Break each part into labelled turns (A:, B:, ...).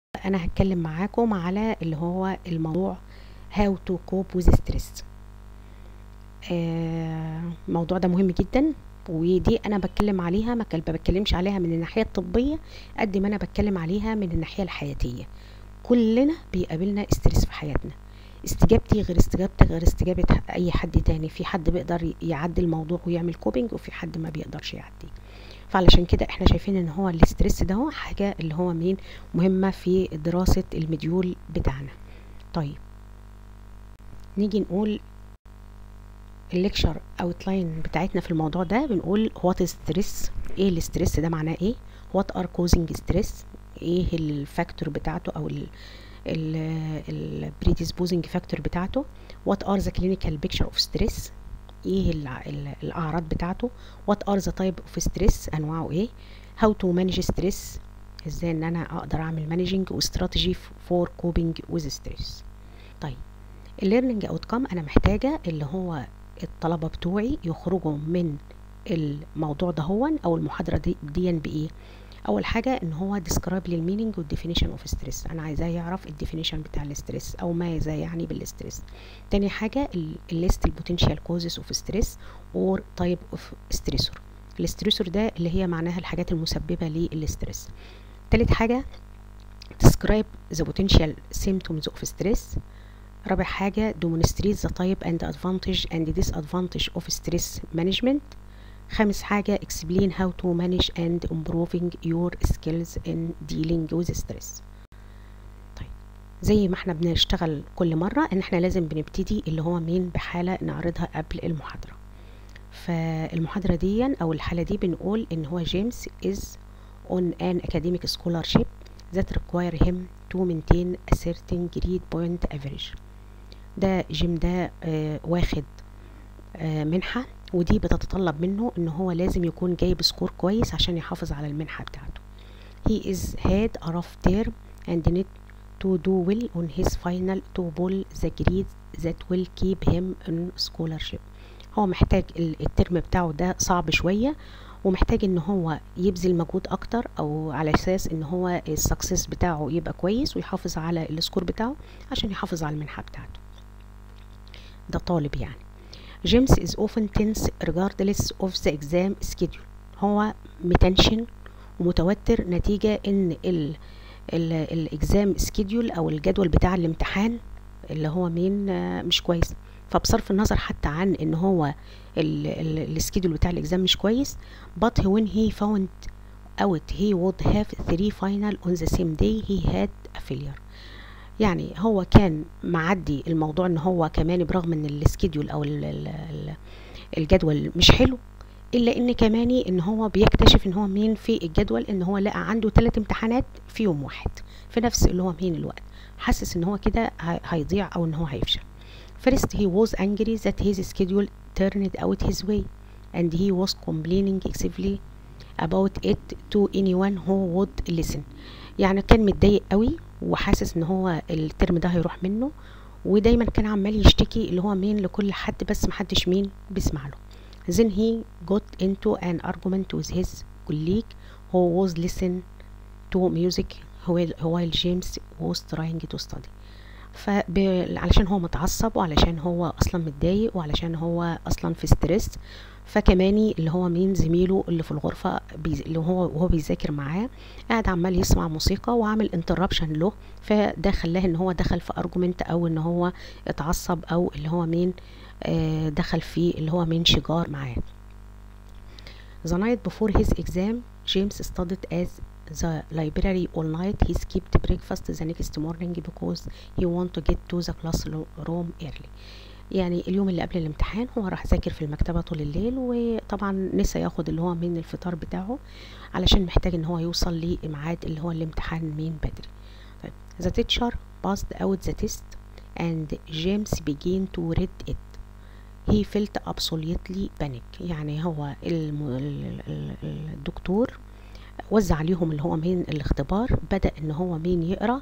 A: انا هتكلم معاكم على اللي هو الموضوع how to cope with stress آه، الموضوع ده مهم جدا ودي انا بتكلم عليها ما كل- ما بتكلمش عليها من الناحيه الطبيه قد ما انا بتكلم عليها من الناحيه الحياتيه كلنا بيقابلنا استرس في حياتنا استجابتي غير استجابتك غير استجابة اي حد تاني في حد بيقدر يعدي الموضوع ويعمل كوبينج وفي حد ما بيقدرش يعدي فعلشان كده احنا شايفين ان هو الاسترس ده هو حاجة اللي هو مين مهمة في دراسة المديول بتاعنا طيب نيجي نقول الليكشر اوتلاين بتاعتنا في الموضوع ده بنقول وات ستريس ايه الاسترس ده معناه ايه وات ار كوزنج ستريس ايه الفاكتور بتاعته او ال البريديسبوزنج فاكتور بتاعته وات ار ذا كلينيكال بيكتشر اوف ستريس ايه الع- ال- الاعراض بتاعته وات ار ذا تايب اوف ستريس انواعه ايه هاو تو مانج ستريس ازاي ان انا اقدر اعمل مانجنج واستراتيجي فور كوبينج ويز ستريس طيب الليرنينج اوتكم انا محتاجه اللي هو الطلبه بتوعي يخرجوا من الموضوع ده هو او المحاضره دي دي بايه اول حاجه ان هو describe لي المينينج والديفينيشن اوف ستريس انا عايزاه يعرف الديفينيشن بتاع الاستريس او ماذا يعني بالاستريس تاني حاجه الليست البوتنشال كوزز اوف ستريس اور تايب اوف ستريسور الاستريسور ده اللي هي معناها الحاجات المسببه للاستريس تالت حاجه describe the potential symptoms of stress رابع حاجة demonstrate the type and advantage and disadvantage of stress management خامس حاجة explain how to manage and improving your skills in dealing with stress طيب زي ما احنا بنشتغل كل مرة ان احنا لازم بنبتدي اللي هو مين بحالة نعرضها قبل المحاضرة فالمحاضرة دي او الحالة دي بنقول ان هو جيمس is on an academic scholarship that require him to maintain a certain grade point average ده جيم ده آه واخد آه منحة ودي بتتطلب منه ان هو لازم يكون جايب سكور كويس عشان يحافظ على المنحة بتاعته he is had a rough term and need to do well on his final to pull the grades that will keep him on scholarship هو محتاج ال- الترم بتاعه ده صعب شوية ومحتاج ان هو يبذل مجهود اكتر او على اساس ان هو السكسس بتاعه يبقى كويس ويحافظ على السكور بتاعه عشان يحافظ على المنحة بتاعته ده طالب يعني جيمس is often tense regardless of the exam schedule هو متنشن ومتوتر نتيجة ان ال ال الاكزام سكيدول او الجدول بتاع الامتحان اللي هو مين آه، مش كويس فبصرف النظر حتى عن ان هو السكيدول بتاع الاكزام مش كويس but when he found out he would have three final on the same day he had a failure يعني هو كان معدي الموضوع ان هو كمان برغم ان السكيدول او ال ال ال الجدول مش حلو الا ان كماني ان هو بيكتشف ان هو مين في الجدول ان هو لقى عنده ثلاث امتحانات في يوم واحد في نفس اللي هو مين الوقت حاسس ان هو كده هي- هيضيع او ان هو هيفشل First he was angry that his schedule turned out his way and he was complaining excessively about it to anyone who would listen يعني كان متضايق قوي وحاسس ان هو الترم ده هيروح منه ودايما كان عمال يشتكي اللي هو مين لكل حد بس محدش مين بيسمع له then he got into an argument with his colleague who was listening to music while while James was trying to study فب... علشان هو متعصب وعلشان هو اصلا متضايق وعلشان هو اصلا في ستريس فكماني اللي هو مين زميله اللي في الغرفة بي... اللي هو وهو بيذاكر معاه قاعد عمال يسمع موسيقى وعامل انتربشن له فده خلاه ان هو دخل في ارجومنت او ان هو اتعصب او اللي هو مين آه دخل في اللي هو مين شجار معاه The night before his exam, James studied at the library all night. He skipped breakfast the next morning because he want to get to the classroom early. يعني اليوم اللي قبل الامتحان هو راح ذاكر في المكتبة طول الليل وطبعا نسى ياخد اللي هو من الفطار بتاعه علشان محتاج ان هو يوصل لميعاد اللي هو الامتحان من بدري طيب the teacher passed out the test and James began to read it he felt absolutely panic يعني هو الم... ال- ال- ال- الدكتور وزع عليهم اللي هو مين الاختبار بدأ ان هو مين يقرأ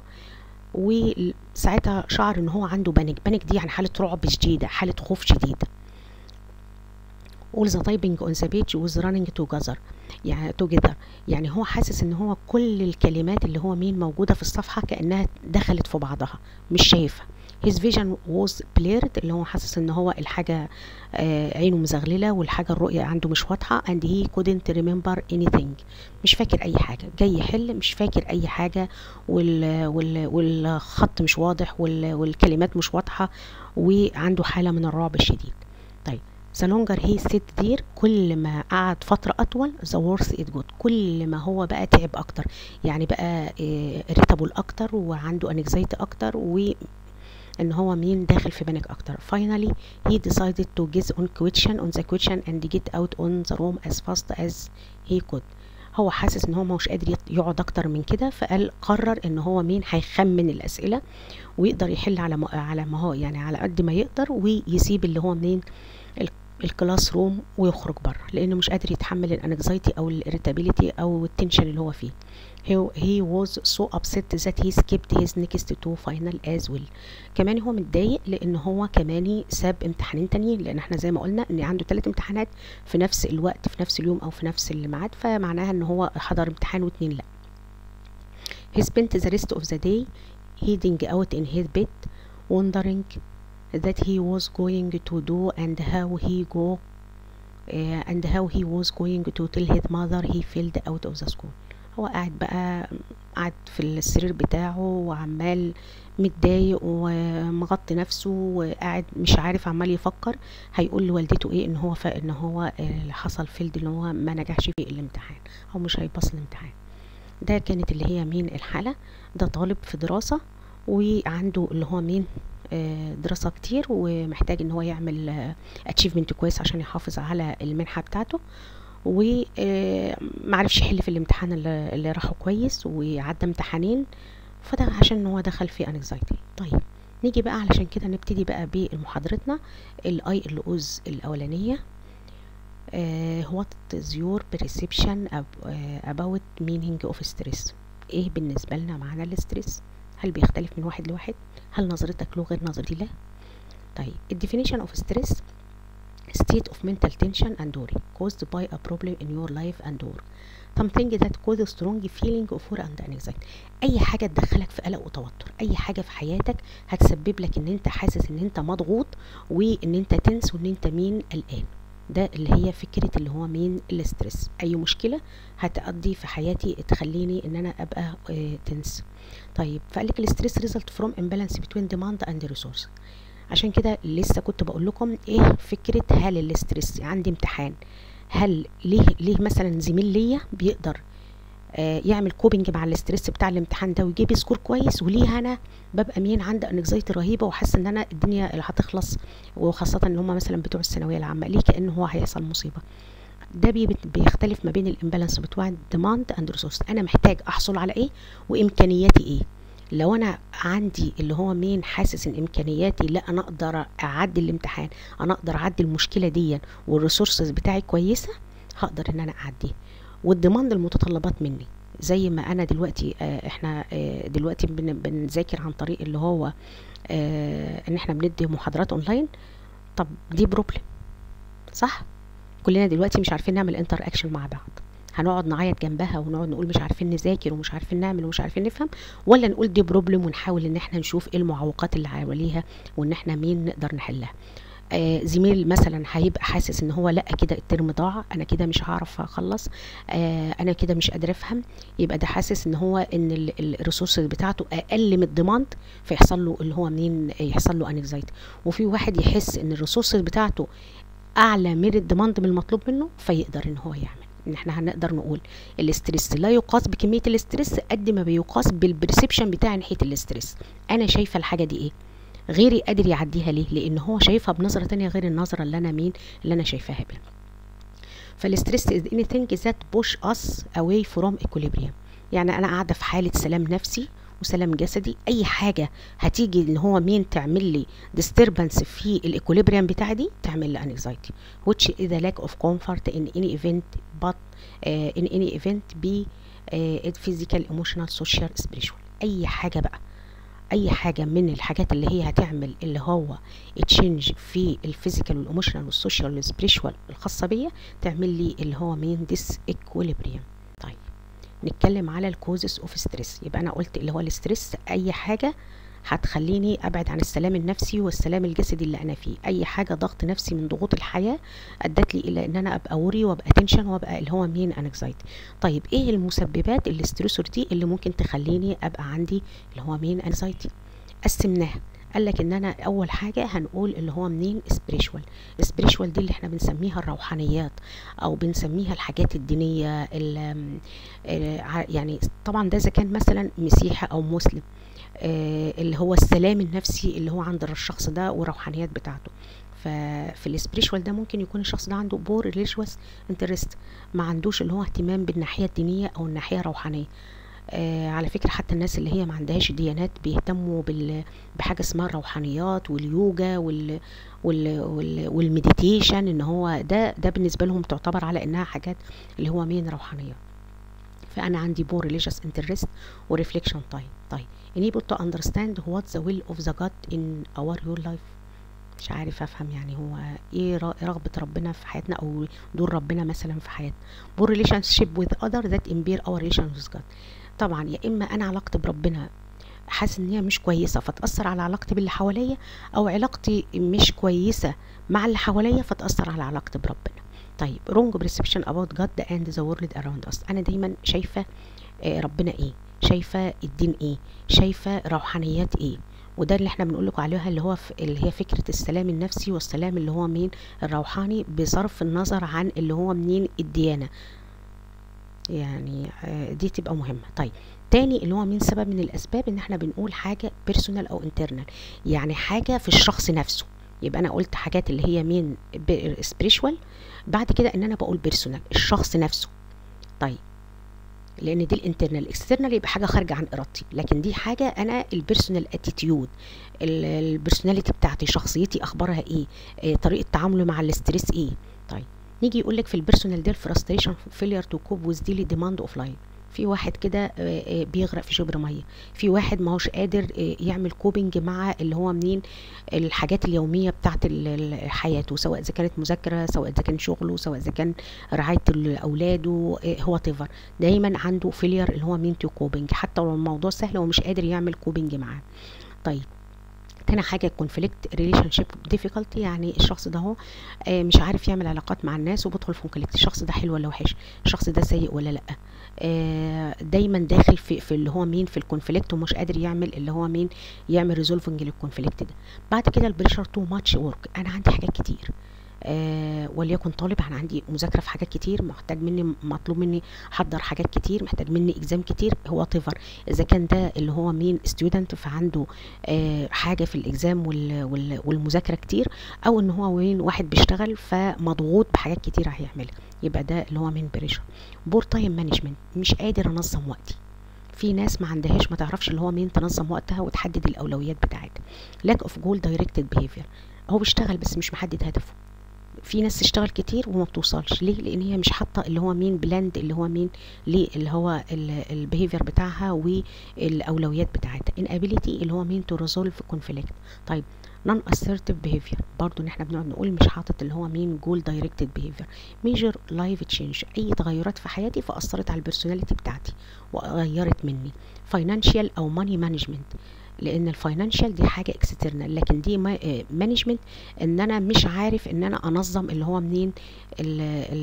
A: وساعتها شعر ان هو عنده بانيك بانيك دي يعني حالة رعب شديدة حالة خوف شديدة all the typing on the page was running together يعني together يعني هو حاسس ان هو كل الكلمات اللي هو مين موجودة في الصفحة كأنها دخلت في بعضها مش شايفها his vision was blurred اللي هو حاسس ان هو الحاجة آه عينه مزغللة والحاجة الرؤية عنده مش واضحة and he couldn't remember anything مش فاكر اي حاجة جاي يحل مش فاكر اي حاجة وال وال والخط مش واضح وال والكلمات مش واضحة وعنده حالة من الرعب الشديد طيب the longer he sit there كل ما قعد فترة أطول the worse it got كل ما هو بقى تعب أكتر يعني بقى irritable أكتر وعنده anxiety أكتر و ان هو مين داخل في بانيك اكتر finally he decided to guess on question on the question and get out on the room as fast as he could هو حاسس ان هو مش قادر يقعد اكتر من كده فقال قرر ان هو مين هيخمن الاسئله ويقدر يحل على ما على ما هو يعني على قد ما يقدر ويسيب اللي هو منين الكلاس روم ويخرج بره لانه مش قادر يتحمل الانكزايتي او الاريتابيليتي او التنشن اللي هو فيه he, he was so upset that he skipped his next two final as well كمان هو متضايق لان هو كمان ساب امتحانين تانيين لان احنا زي ما قلنا ان عنده ثلاث امتحانات في نفس الوقت في نفس اليوم او في نفس الميعاد فمعناها ان هو حضر امتحان واتنين لا he spent the rest of the day hiding out in his bed wondering that he was going to do and how he go uh, and how he was going to tell his mother he failed out of the school هو قاعد بقى قاعد في السرير بتاعه وعمال متضايق ومغطي نفسه وقاعد مش عارف عمال يفكر هيقول لوالدته ايه ان هو ان هو اللي حصل فيلد ان هو ما نجحش في الامتحان او مش هيبص الامتحان ده كانت اللي هي مين الحالة ده طالب في دراسة وعنده اللي هو مين دراسة كتير ومحتاج ان هو يعمل اتشيفمنت كويس عشان يحافظ على المنحة بتاعته ومعرفش يحل في الامتحان اللي, اللي راحه كويس وعدى امتحانين فده عشان هو دخل في انكزايتي طيب نيجي بقى علشان كده نبتدي بقى بمحاضرتنا الاي ال اوز الاولانيه uh, what is your perception about meaning of stress ايه بالنسبه لنا معنى الاسترس هل بيختلف من واحد لواحد هل نظرتك له غير نظرتي له طيب الديفينيشن اوف ستريس state of mental tension and worry caused by a problem in your life and work something that causes strong feeling of worry and anxiety اي حاجه تدخلك في قلق وتوتر اي حاجه في حياتك هتسبب لك ان انت حاسس ان انت مضغوط وان انت تنس وان انت مين قلقان ده اللي هي فكرة اللي هو مين الاسترس اي مشكلة هتقضي في حياتي تخليني ان انا ابقى اه تنس طيب فقالك الاسترس result from imbalance between demand and resource عشان كده لسه كنت بقول لكم ايه فكرة هل الاسترس عندي امتحان هل ليه ليه مثلا زميل ليا بيقدر آه يعمل كوبنج مع الاسترس بتاع الامتحان ده ويجيب سكور كويس وليه انا ببقى مين عندي انكزايتي رهيبه وحاسه ان انا الدنيا اللي هتخلص وخاصه ان هم مثلا بتوع الثانويه العامه ليه كان هو هيحصل مصيبه ده بيختلف ما بين الامبالانس بتوع الديماند اند ريسورس انا محتاج احصل على ايه وامكانياتي ايه لو انا عندي اللي هو مين حاسس ان امكانياتي لا انا اقدر اعدي الامتحان انا اقدر اعدي المشكله دي والريسورسز بتاعي كويسه هقدر ان انا اعديها والضمان المتطلبات مني زي ما انا دلوقتي آه احنا آه دلوقتي بن بنذاكر عن طريق اللي هو آه ان احنا بندي محاضرات اونلاين طب دي بروبلم صح كلنا دلوقتي مش عارفين نعمل انتر اكشن مع بعض هنقعد نعيط جنبها ونقعد نقول مش عارفين نذاكر ومش عارفين نعمل ومش عارفين نفهم ولا نقول دي بروبلم ونحاول ان احنا نشوف ايه المعوقات اللي حواليها وان احنا مين نقدر نحلها آه زميل مثلا هيبقى حاسس ان هو لا كده الترم ضاع انا كده مش هعرف اخلص آه انا كده مش قادر افهم يبقى ده حاسس ان هو ان الريسورسز بتاعته اقل من الديماند فيحصل له اللي هو منين يحصل له انكزايتي وفي واحد يحس ان الريسورسز بتاعته اعلى من الديماند من المطلوب منه فيقدر ان هو يعمل ان احنا هنقدر نقول الاسترس لا يقاس بكميه الاسترس قد ما بيقاس بالبرسبشن بتاع ناحيه الاسترس انا شايفه الحاجه دي ايه غيري قادر يعديها ليه لان هو شايفها بنظره تانية غير النظره اللي انا مين اللي انا شايفاها بيها فالاسترس is anything that push us away from equilibrium يعني انا قاعده في حاله سلام نفسي وسلام جسدي اي حاجه هتيجي ان هو مين تعمل لي disturbance في الايكوليبريم بتاعي دي تعمل لي anxiety which is a lack of comfort in any event but uh, in any event be uh, physical emotional social spiritual اي حاجه بقى اي حاجه من الحاجات اللي هي هتعمل اللي هو تشينج في الفيزيكال والايموشنال والسوشيال والسبريشوال الخاصه بيا تعمل لي اللي هو مين ديس اكويليبريم طيب نتكلم على الكوزس اوف ستريس يبقى انا قلت اللي هو الاستريس اي حاجه هتخليني ابعد عن السلام النفسي والسلام الجسدي اللي انا فيه اي حاجه ضغط نفسي من ضغوط الحياه ادت لي الى ان انا ابقى وري وابقى تنشن وابقى اللي هو مين انكزايتي طيب ايه المسببات الاستريسور دي اللي ممكن تخليني ابقى عندي اللي هو مين انكزايتي قسمناها قال لك ان انا اول حاجه هنقول اللي هو منين سبريشوال سبريشوال دي اللي احنا بنسميها الروحانيات او بنسميها الحاجات الدينيه يعني طبعا ده اذا كان مثلا مسيحي او مسلم آه اللي هو السلام النفسي اللي هو عند الشخص ده والروحانيات بتاعته ففي السبريشوال ده ممكن يكون الشخص ده عنده بور ريليجوس انترست ما عندوش اللي هو اهتمام بالناحيه الدينيه او الناحيه الروحانيه آه على فكرة حتى الناس اللي هي ما عندهاش ديانات بيهتموا بال بحاجة اسمها الروحانيات واليوجا وال وال وال والمديتيشن ان هو ده ده بالنسبة لهم تعتبر على انها حاجات اللي هو مين روحانيات فانا عندي بور ريليجيوس انترست وريفليكشن تايم طيب enable to understand what the will of the God in our your life مش عارف افهم يعني هو ايه رغبة ربنا في حياتنا او دور ربنا مثلا في حياتنا بور relationship with other that impair our relation with God طبعا يا اما انا علاقتي بربنا حاسس ان هي مش كويسه فتاثر على علاقتي باللي حواليا او علاقتي مش كويسه مع اللي حواليا فتاثر على علاقتي بربنا طيب wrong perception about God and the world around us انا دايما شايفه ربنا ايه شايفه الدين ايه شايفه روحانيات ايه وده اللي احنا بنقول لكم عليها اللي هو اللي هي فكره السلام النفسي والسلام اللي هو مين الروحاني بصرف النظر عن اللي هو منين الديانه يعني دي تبقى مهمه طيب تاني اللي هو من سبب من الاسباب ان احنا بنقول حاجه بيرسونال او انترنال يعني حاجه في الشخص نفسه يبقى انا قلت حاجات اللي هي مين سبريشوال بعد كده ان انا بقول بيرسونال الشخص نفسه طيب لان دي الانترنال الاكسترنال يبقى حاجه خارجه عن ارادتي لكن دي حاجه انا البيرسونال اتيتيود البيرسوناليتي بتاعتي شخصيتي اخبارها ايه, إيه طريقه تعاملي مع الاستريس ايه طيب نيجي يقول لك في البيرسونال ده الفرستريشن فيلير تو كوب ويز ديلي ديماند اوف لايف في واحد كده بيغرق في شبر ميه في واحد ما هوش قادر يعمل كوبنج مع اللي هو منين الحاجات اليوميه بتاعت حياته سواء اذا كانت مذاكره سواء اذا كان شغله سواء اذا كان رعايه اولاده هو تيفر دايما عنده فيلير اللي هو مين تو كوبنج حتى لو الموضوع سهل هو مش قادر يعمل كوبنج معاه طيب تاني حاجة كونفليكت ريليشن شيب ديفيكولتي يعني الشخص ده هو آه مش عارف يعمل علاقات مع الناس وبيدخل في كونفليكت الشخص ده حلو ولا وحش الشخص ده سيء ولا لا آه دايما داخل في, في اللي هو مين في الكونفليكت ومش قادر يعمل اللي هو مين يعمل ريزولفنج للكونفليكت ده بعد كده البريشر تو ماتش ورك انا عندي حاجات كتير آه وليكن طالب انا عندي مذاكره في حاجات كتير محتاج مني مطلوب مني احضر حاجات كتير محتاج مني اكزام كتير هو تيفر اذا كان ده اللي هو مين ستودنت فعنده آه حاجه في الاكزام وال وال والمذاكره كتير او ان هو وين واحد بيشتغل فمضغوط بحاجات كتير هيعملها يبقى ده اللي هو مين بريشر بور تايم مانجمنت مش قادر انظم وقتي في ناس ما عندهاش ما تعرفش اللي هو مين تنظم وقتها وتحدد الاولويات بتاعتها lack of goal directed behavior هو بيشتغل بس مش محدد هدفه في ناس تشتغل كتير وما بتوصلش ليه لان هي مش حاطه اللي هو مين بلاند اللي هو مين ليه اللي هو البيهيفير بتاعها والاولويات بتاعتها inability اللي هو مين تو ريزولف كونفليكت طيب نون assertive behavior برضو ان احنا بنقعد نقول مش حاطط اللي هو مين جول دايركتد behavior major life change اي تغيرات في حياتي فاثرت على البرسوناليتي بتاعتي وغيرت مني financial او money management لان الفاينانشال دي حاجه اكسترنال لكن دي مانجمنت ان انا مش عارف ان انا انظم اللي هو منين ال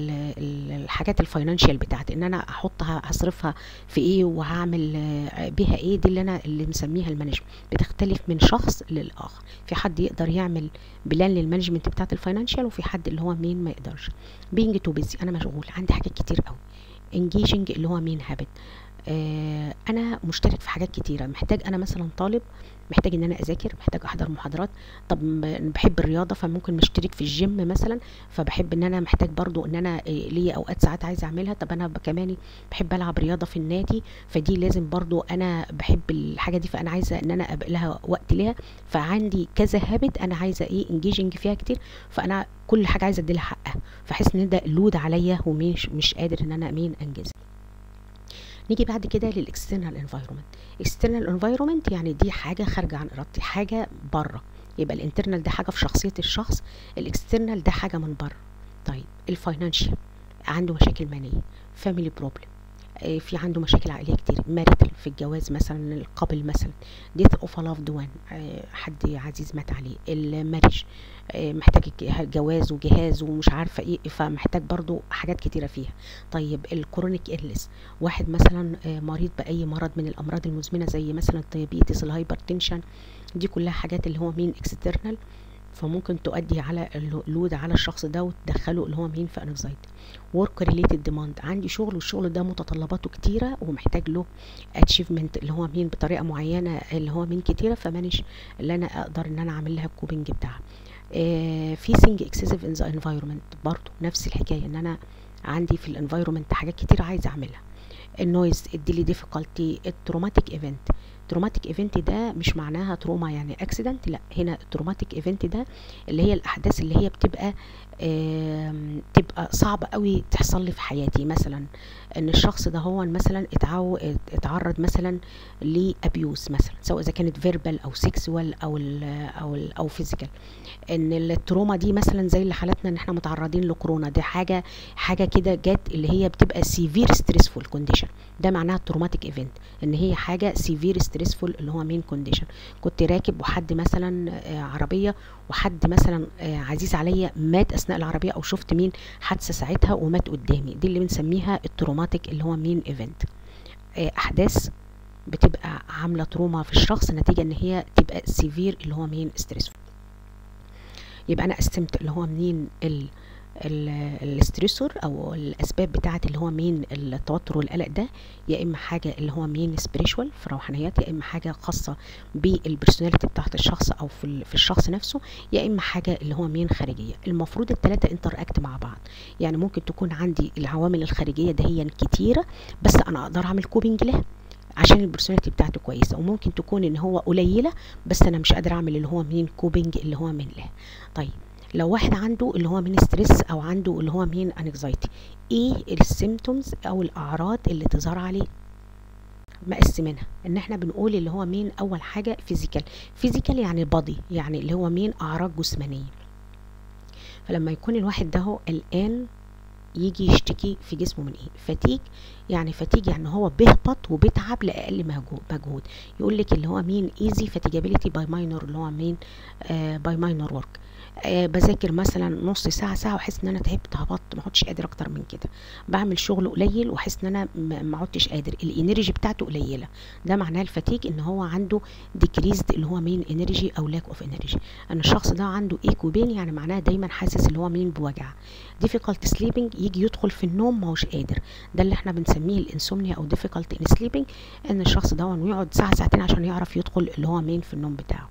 A: ال الحاجات الفاينانشال بتاعتي ان انا احطها هصرفها في ايه وهعمل بيها ايه دي اللي انا اللي مسميها المانجمنت بتختلف من شخص للاخر في حد يقدر يعمل بلان للمانجمنت بتاعت الفاينانشال وفي حد اللي هو مين ما يقدرش بينج تو بيزي انا مشغول عندي حاجات كتير قوي انجيجنج اللي هو مين هابت آه انا مشترك في حاجات كتيره محتاج انا مثلا طالب محتاج ان انا اذاكر محتاج احضر محاضرات طب بحب الرياضه فممكن مشترك في الجيم مثلا فبحب ان انا محتاج برضو ان انا ليا اوقات ساعات عايزه اعملها طب انا كمان بحب العب رياضه في النادي فدي لازم برضو انا بحب الحاجه دي فانا عايزه ان انا ابقى لها وقت ليها فعندي كذا هابت انا عايزه ايه انجيجنج فيها كتير فانا كل حاجه عايزه ادي لها حقها فاحس ان ده لود عليا ومش مش قادر ان انا مين انجزها نيجي بعد كده للاكسترنال انفايرمنت اكسترنال انفايرمنت يعني دي حاجه خارجه عن ارادتي حاجه بره يبقى الانترنال ده حاجه في شخصيه الشخص الاكسترنال ده حاجه من بره طيب الفاينانشال عنده مشاكل ماليه فاميلي بروبلم في عنده مشاكل عائليه كتير ماريتال في الجواز مثلا القبل مثلا ديث اوف لافد وان حد عزيز مات عليه الماريج محتاج جواز وجهاز ومش عارفه ايه فمحتاج برضو حاجات كتيره فيها طيب الكرونيك إلس واحد مثلا مريض باي مرض من الامراض المزمنه زي مثلا الديابيتس الهايبرتنشن دي كلها حاجات اللي هو مين اكسترنال فممكن تؤدي على اللود على الشخص ده وتدخله اللي هو مين في انكزايتي ورك ريليتد ديماند عندي شغل والشغل ده متطلباته كتيره ومحتاج له اتشيفمنت اللي هو مين بطريقه معينه اللي هو مين كتيره فمانش اللي انا اقدر ان انا اعمل لها الكوبنج بتاعها فيسنج اكسسيف ان ذا انفايرمنت برضو نفس الحكايه ان انا عندي في الانفايرمنت حاجات كتير عايزه اعملها النويز الديلي ديفيكالتي التروماتيك ايفنت تروماتيك ايفنت ده مش معناها تروما يعني اكسيدنت لا هنا التروماتيك ايفنت ده اللي هي الاحداث اللي هي بتبقى تبقى صعبة قوي تحصل لي في حياتي مثلا ان الشخص ده هو مثلا اتعو اتعرض مثلا لابيوز مثلا سواء اذا كانت فيربال او سيكسوال او ال او ال او فيزيكال ان التروما دي مثلا زي اللي حالتنا ان احنا متعرضين لكورونا دي حاجه حاجه كده جت اللي هي بتبقى سيفير ستريسفول كونديشن ده معناها التروماتيك ايفنت ان هي حاجه سيفير ستريسفول اللي هو مين كونديشن كنت راكب وحد مثلا عربيه وحد مثلا عزيز عليا مات اثناء العربيه او شفت مين حادثه ساعتها ومات قدامي دي اللي بنسميها التروماتيك اللي هو مين ايفنت احداث بتبقى عامله تروما في الشخص نتيجه ان هي تبقى سيفير اللي هو مين ستريسفول يبقى انا قسمت اللي هو منين ال الستريسور او الاسباب بتاعه اللي هو مين التوتر والقلق ده يا اما حاجه اللي هو مين سبيريشوال في روحانيات يا اما حاجه خاصه بالبرسوناليتي بتاعه الشخص او في, في الشخص نفسه يا اما حاجه اللي هو مين خارجيه المفروض الثلاثه انتر اكت مع بعض يعني ممكن تكون عندي العوامل الخارجيه دهيا كتيره بس انا اقدر اعمل كوبنج لها عشان البرسوناليتي بتاعته كويسه وممكن تكون ان هو قليله بس انا مش قادره اعمل اللي هو مين كوبنج اللي هو من له طيب لو واحد عنده اللي هو من ستريس او عنده اللي هو مين انكزايتي ايه السيمتومز او الاعراض اللي تظهر عليه مقسمينها ان احنا بنقول اللي هو مين اول حاجه فيزيكال فيزيكال يعني بادي يعني اللي هو مين اعراض جسمانيه فلما يكون الواحد ده هو قلقان يجي يشتكي في جسمه من ايه فتيج يعني فتيج يعني هو بيهبط وبيتعب لاقل مجهود يقول لك اللي هو مين ايزي فاتيجابيلتي باي ماينور اللي هو مين باي ماينور ورك آه بذاكر مثلا نص ساعه ساعه واحس ان انا تعبت هبطت ما عدتش قادر اكتر من كده بعمل شغل قليل واحس ان انا ما عدتش قادر الانرجي بتاعته قليله ده معناه الفتيج ان هو عنده ديكريزد اللي هو مين انرجي او لاك اوف انرجي ان الشخص ده عنده ايكو بين يعني معناه دايما حاسس اللي هو مين بوجع difficult sleeping يجي يدخل في النوم ما هوش قادر ده اللي احنا بنسميه الانسومنيا او difficult in sleeping ان الشخص ده يقعد ساعه ساعتين عشان يعرف يدخل اللي هو مين في النوم بتاعه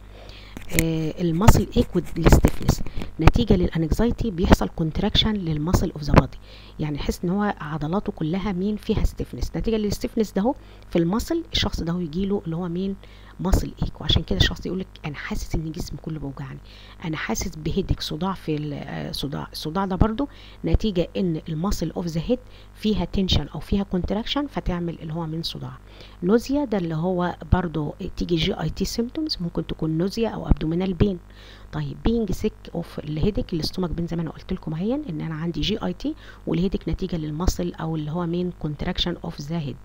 A: آه المصل ايكويد للستفنس نتيجه للانكزايتي بيحصل كونتراكشن للمصل اوف ذا بادي يعني يحس ان هو عضلاته كلها مين فيها ستفنس نتيجه للستفنس ده هو في المصل الشخص ده هو يجي له اللي هو مين مصل ايك وعشان كده الشخص يقول لك انا حاسس ان جسمي كله بيوجعني انا حاسس بهيدك صداع في الصداع الصداع ده برضو نتيجه ان المصل اوف ذا هيد فيها تنشن او فيها كونتراكشن فتعمل اللي هو من صداع نوزيا ده اللي هو برضو تيجي جي اي تي سيمتومز ممكن تكون نوزيا او ابدومينال بين طيب بينج سيك اوف الهيدك الاستومك بين زي ما انا قلت لكم اهيا ان انا عندي جي اي تي والهيدك نتيجه للمصل او اللي هو مين كونتراكشن اوف ذا هيد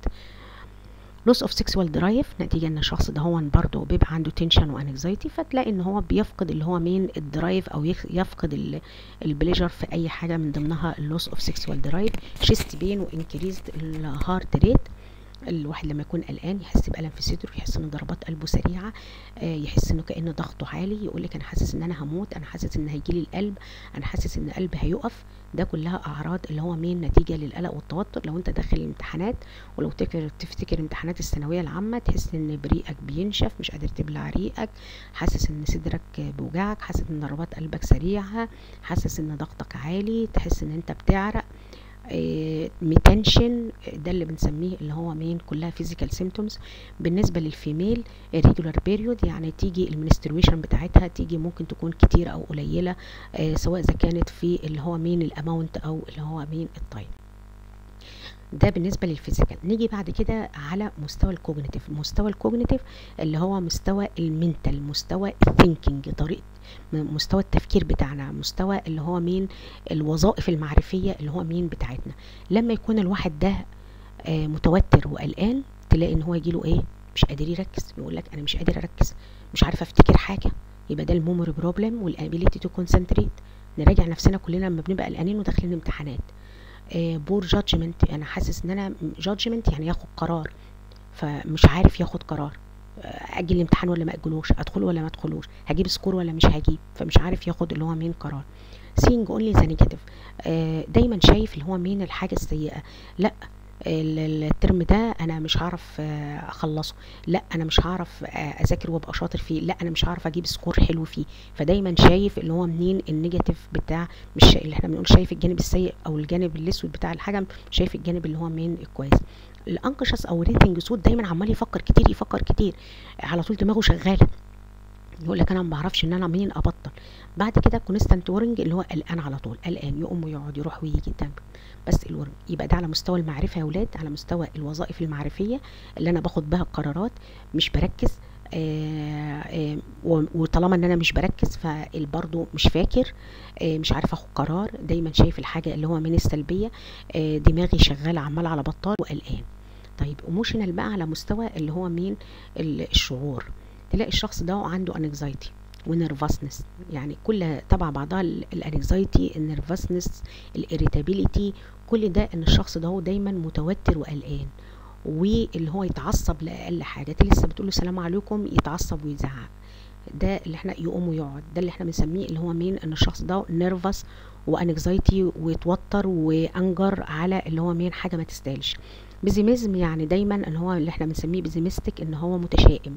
A: لوس اوف سيكسوال درايف نتيجه ان الشخص ده هو برضه بيبقى عنده تنشن وانكزايتي فتلاقي ان هو بيفقد اللي هو مين الدرايف او يفقد البليجر في اي حاجه من ضمنها اللوس اوف سيكسوال درايف شيست بين وانكريزد الهارت ريت الواحد لما يكون قلقان يحس بألم في صدره يحس ان ضربات قلبه سريعه آه يحس انه كأن ضغطه عالي يقول لك انا حاسس ان انا هموت انا حاسس ان هيجيلي القلب انا حاسس ان قلبي هيقف ده كلها اعراض اللي هو مين نتيجه للقلق والتوتر لو انت داخل الامتحانات ولو تفكر تفتكر امتحانات الثانويه العامه تحس ان بريقك بينشف مش قادر تبلع ريقك حاسس ان صدرك بيوجعك حاسس ان ضربات قلبك سريعه حاسس ان ضغطك عالي تحس ان انت بتعرق ميتنشن ده اللي بنسميه اللي هو مين كلها فيزيكال سيمتومز بالنسبه للفيميل ريجولار بيريود يعني تيجي المنسترويشن بتاعتها تيجي ممكن تكون كتير او قليله سواء اذا كانت في اللي هو مين الاماونت او اللي هو مين التايم ده بالنسبه للفيزيكال نيجي بعد كده على مستوى الكوجنيتيف مستوى الكوجنيتيف اللي هو مستوى المنتال مستوى الثينكينج طريقه مستوى التفكير بتاعنا مستوى اللي هو مين الوظائف المعرفيه اللي هو مين بتاعتنا لما يكون الواحد ده آه متوتر وقلقان تلاقي ان هو يجيله ايه مش قادر يركز يقول لك انا مش قادر اركز مش عارفه افتكر حاجه يبقى ده الميموري بروبلم والابيليتي تو كونسنتريت نراجع نفسنا كلنا لما بنبقى قلقانين وداخلين امتحانات بور جادجمنت انا حاسس ان انا جادجمنت يعني ياخد قرار فمش عارف ياخد قرار اجل الامتحان ولا ما اجلوش ادخله ولا ما ادخلوش هجيب سكور ولا مش هجيب فمش عارف ياخد اللي هو مين قرار سينج اونلي ذا نيجاتيف دايما شايف اللي هو مين الحاجه السيئه لا الترم ده انا مش هعرف اخلصه لا انا مش هعرف اذاكر وابقى شاطر فيه لا انا مش هعرف اجيب سكور حلو فيه فدايما شايف اللي هو منين النيجاتيف بتاع مش اللي احنا بنقول شايف الجانب السيء او الجانب الاسود بتاع الحاجه شايف الجانب اللي هو مين الكويس الانكشس او ريثنج سود دايما عمال يفكر كتير يفكر كتير على طول دماغه شغاله يقول لك انا ما بعرفش ان انا مين ابطل بعد كده كونستانت ورنج اللي هو قلقان على طول قلقان يقوم ويقعد يروح ويجي قدام بس الورم يبقى ده على مستوى المعرفه يا ولاد على مستوى الوظائف المعرفيه اللي انا باخد بها القرارات مش بركز آآ آآ وطالما ان انا مش بركز فبرضه مش فاكر مش عارفه اخد قرار دايما شايف الحاجه اللي هو من السلبيه دماغي شغاله عمال على بطال وقلقان طيب ايموشنال بقى على مستوى اللي هو مين الشعور تلاقي الشخص ده عنده انكزايتي ونرفسنس يعني كل تبع بعضها الانكزايتي النرفسنس الاريتابيليتي كل ده ان الشخص ده هو دايما متوتر وقلقان واللي هو يتعصب لاقل حاجه انت لسه بتقول له السلام عليكم يتعصب ويزعق ده اللي احنا يقوم ويقعد ده اللي احنا بنسميه اللي هو مين ان الشخص ده نيرفس وانكزايتي ويتوتر وانجر على اللي هو مين حاجه ما تستاهلش بيزيميزم يعني دايما ان هو اللي احنا بنسميه بيزيمستك ان هو متشائم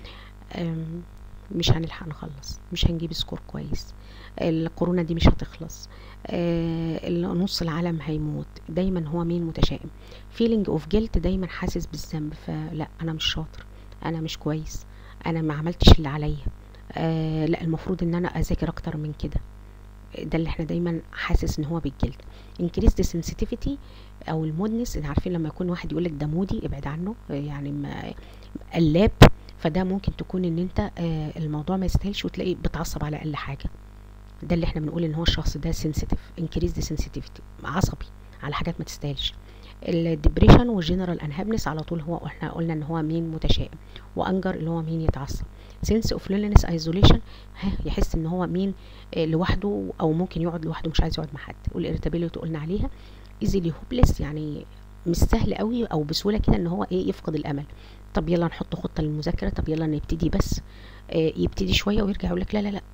A: مش هنلحق نخلص مش هنجيب سكور كويس الكورونا دي مش هتخلص آه نص العالم هيموت دايما هو مين متشائم فيلينج اوف جيلت دايما حاسس بالذنب فلا انا مش شاطر انا مش كويس انا ما عملتش اللي عليا آه لا المفروض ان انا اذاكر اكتر من كده ده اللي احنا دايما حاسس ان هو بالجلد انكريز ذا سنسيتيفيتي او المودنس عارفين لما يكون واحد يقول لك ده مودي ابعد عنه يعني ما قلاب فده ممكن تكون ان انت آه الموضوع ما يستاهلش وتلاقي بتعصب على اقل حاجه ده اللي احنا بنقول ان هو الشخص ده سنسيتيف انكريز ذا سنسيتيفيتي عصبي على حاجات ما تستاهلش الدبريشن والجنرال انهابنس على طول هو احنا قلنا ان هو مين متشائم وانجر اللي هو مين يتعصب سنس اوف لونلينس ايزوليشن يحس ان هو مين آه لوحده او ممكن يقعد لوحده مش عايز يقعد مع حد والاريتابيليتي قلنا عليها ايزيلي هوبلس يعني مش سهل قوي او بسهوله كده ان هو ايه يفقد الامل طب يلا نحط خطه للمذاكره طب يلا نبتدي بس آه يبتدي شويه ويرجع يقول لك لا لا لا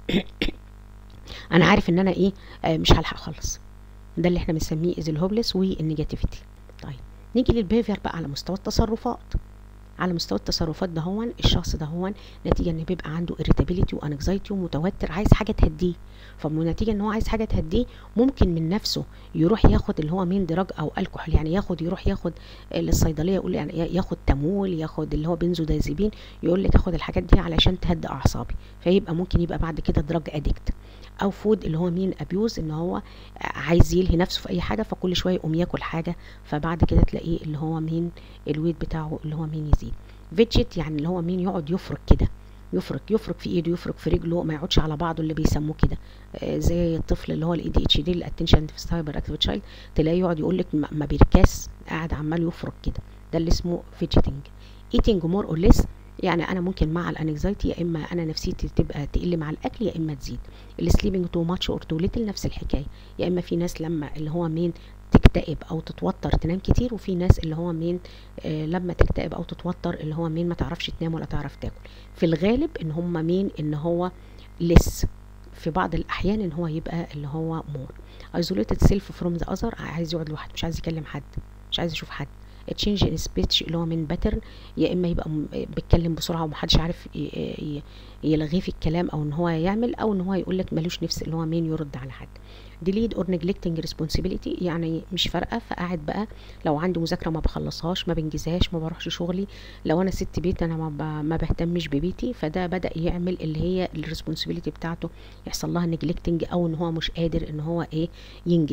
A: انا عارف ان انا ايه آه مش هلحق اخلص ده اللي احنا بنسميه از الهوبلس والنيجاتيفيتي طيب نيجي للبيهيفير بقى على مستوى التصرفات على مستوى التصرفات ده هو الشخص ده هو نتيجه ان بيبقى عنده irritability وانكزايتي ومتوتر عايز حاجه تهديه فنتيجه ان هو عايز حاجه تهديه ممكن من نفسه يروح ياخد اللي هو مين دراج او الكحول يعني ياخد يروح ياخد للصيدليه يقول يعني ياخد تامول ياخد اللي هو بنزودازيبين يقول لك اخد الحاجات دي علشان تهدي اعصابي فيبقى ممكن يبقى بعد كده دراج ادكت او فود اللي هو مين ابيوز ان هو عايز يلهي نفسه في اي حاجه فكل شويه يقوم ياكل حاجه فبعد كده تلاقيه اللي هو مين الويت بتاعه اللي هو مين يزيد فيجيت يعني اللي هو مين يقعد يفرك كده يفرك يفرك في ايده يفرك في رجله ما يقعدش على بعضه اللي بيسموه كده آه زي الطفل اللي هو الاي دي اتش دي الاتنشن ديفيسيت هايبر اكتيف تشايلد تلاقيه يقعد يقول لك ما بيركاس قاعد عمال يفرك كده ده اللي اسمه فيجيتنج ايتنج مور اور ليس يعني انا ممكن مع الانكزايتي يا اما انا نفسيتي تبقى تقل مع الاكل يا اما تزيد السليبنج تو ماتش اور تو ليتل نفس الحكايه يا اما في ناس لما اللي هو مين تكتئب او تتوتر تنام كتير وفي ناس اللي هو مين آه لما تكتئب او تتوتر اللي هو مين ما تعرفش تنام ولا تعرف تاكل في الغالب ان هم مين ان هو لس في بعض الاحيان ان هو يبقى اللي هو مور isolated self from the other عايز يقعد لوحده مش عايز يكلم حد مش عايز يشوف حد تشينج ان سبيتش اللي هو من باترن يا اما يبقى بيتكلم بسرعه ومحدش عارف يلغيه في الكلام او ان هو يعمل او ان هو يقول لك ملوش نفس اللي هو مين يرد على حد ديليد اور نيجلكتنج ريسبونسبيلتي يعني مش فارقه فقاعد بقى لو عندي مذاكره ما بخلصهاش ما بنجزهاش ما بروحش شغلي لو انا ست بيت انا ما, ما بهتمش ببيتي فده بدا يعمل اللي هي الريسبونسبيلتي بتاعته يحصل لها نيجلكتنج او ان هو مش قادر ان هو ايه ينجزها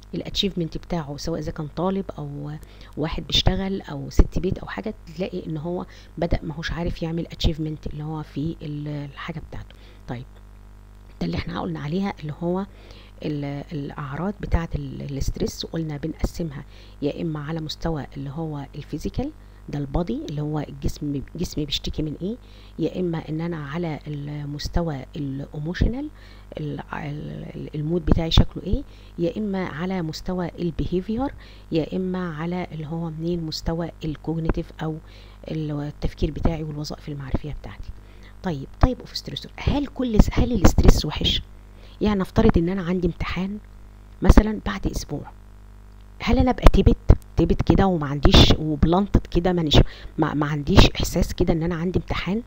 A: الاتشيفمنت بتاعه سواء اذا كان طالب او واحد بيشتغل او ست بيت او حاجه تلاقي ان هو بدا ما هوش عارف يعمل اتشيفمنت اللي هو في الحاجه بتاعته طيب ده اللي احنا قلنا عليها اللي هو الاعراض بتاعه الاسترس قلنا بنقسمها يا اما على مستوى اللي هو الفيزيكال ده البادي اللي هو الجسم جسمي بيشتكي من ايه يا اما ان انا على المستوى الايموشنال المود بتاعي شكله ايه يا اما على مستوى البيهيفير يا اما على اللي هو منين مستوى الكوجنيتيف او التفكير بتاعي والوظائف المعرفيه بتاعتي طيب طيب اوف ستريسور هل كل هل الاسترس وحش يعني نفترض ان انا عندي امتحان مثلا بعد اسبوع هل انا ابقى تبت تبت كده وما عنديش وبلنطت كده مانيش ما, ما عنديش احساس كده ان انا عندي امتحان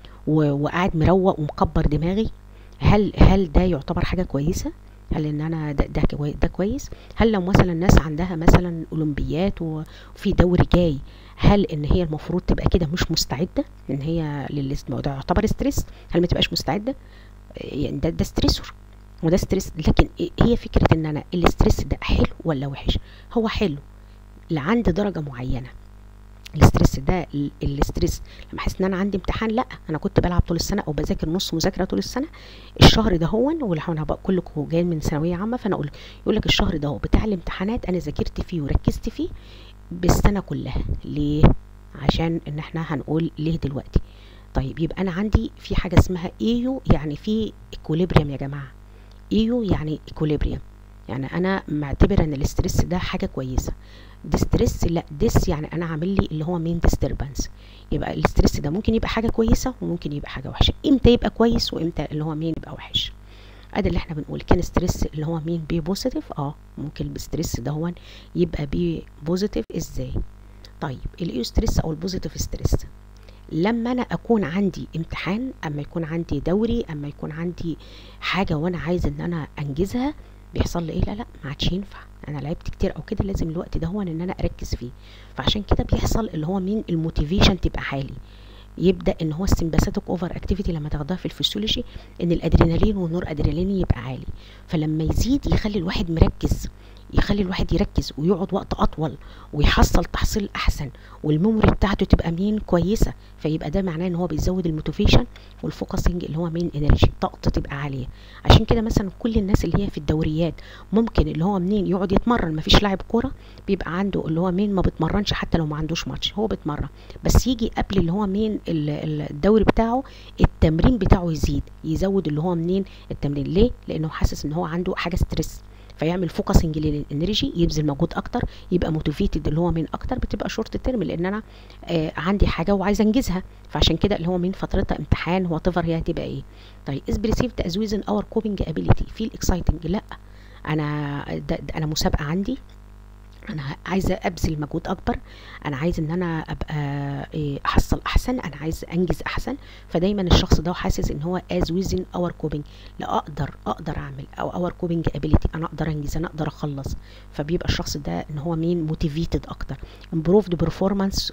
A: وقاعد مروق ومكبر دماغي هل هل ده يعتبر حاجه كويسه هل ان انا ده ده, كوي ده كويس هل لو مثلا ناس عندها مثلا اولمبيات وفي دوري جاي هل ان هي المفروض تبقى كده مش مستعده ان هي للموضوع ده يعتبر ستريس هل ما تبقاش مستعده يعني ده ده ستريسور وده ستريس لكن هي فكره ان انا الاستريس ده حلو ولا وحش هو حلو لعند درجه معينه الاسترس ده الاسترس لما احس ان انا عندي امتحان لا انا كنت بلعب طول السنه او بذاكر نص مذاكره طول السنه الشهر ده هو واللي انا بقى كلكم جايين من ثانويه عامه فانا اقول يقول لك الشهر ده هو بتاع الامتحانات انا ذاكرت فيه وركزت فيه بالسنه كلها ليه عشان ان احنا هنقول ليه دلوقتي طيب يبقى انا عندي في حاجه اسمها ايو يعني في اكوليبريم يا جماعه ايو يعني اكوليبريم يعني انا معتبره ان الاسترس ده حاجه كويسه ديستريس لا ديس يعني انا عامل لي اللي هو مين ديستربنس يبقى الاسترس ده ممكن يبقى حاجه كويسه وممكن يبقى حاجه وحشه امتى يبقى كويس وامتى اللي هو مين يبقى وحش ادي اللي احنا بنقول كان ستريس اللي هو مين بي بوزيتيف اه ممكن الستريس ده هو يبقى بي بوزيتيف ازاي طيب الايو ستريس او البوزيتيف ستريس لما انا اكون عندي امتحان اما يكون عندي دوري اما يكون عندي حاجه وانا عايز ان انا انجزها بيحصل لي ايه لا لا ما عادش ينفع انا لعبت كتير او كده لازم الوقت ده هو ان انا اركز فيه فعشان كده بيحصل اللي هو مين الموتيفيشن تبقى عالي يبدا ان هو السمباثيك اوفر اكتيفيتي لما تاخدها في الفسيولوجي ان الادرينالين والنور ادرينالين يبقى عالي فلما يزيد يخلي الواحد مركز يخلي الواحد يركز ويقعد وقت اطول ويحصل تحصيل احسن والميموري بتاعته تبقى مين كويسه فيبقى ده معناه ان هو بيزود الموتيفيشن والفوكسنج اللي هو مين انرجي طاقته تبقى عاليه عشان كده مثلا كل الناس اللي هي في الدوريات ممكن اللي هو منين يقعد يتمرن مفيش لاعب كوره بيبقى عنده اللي هو مين ما بيتمرنش حتى لو ما عندوش ماتش هو بيتمرن بس يجي قبل اللي هو مين الدوري بتاعه التمرين بتاعه يزيد يزود اللي هو منين التمرين ليه لانه حاسس ان هو عنده حاجه ستريس فيعمل فوكسنج للانرجي يبذل مجهود اكتر يبقى موتيفيتد اللي هو من اكتر بتبقى شورت تيرم لان انا آه عندي حاجه وعايزه انجزها فعشان كده اللي هو من فترتها امتحان وات ايفر هي هتبقى ايه طيب از بريسيفد از ويزن اور كوبنج ابيليتي فيل اكسايتنج لا انا ده ده انا مسابقه عندي انا عايزه ابذل مجهود اكبر انا عايز ان انا ابقى احصل احسن انا عايز انجز احسن فدايما الشخص ده حاسس ان هو از ويزن اور كوبنج لا اقدر اقدر اعمل او اور كوبنج ابيليتي انا اقدر انجز انا اقدر اخلص فبيبقى الشخص ده ان هو مين موتيفيتد اكتر امبروفد بيرفورمانس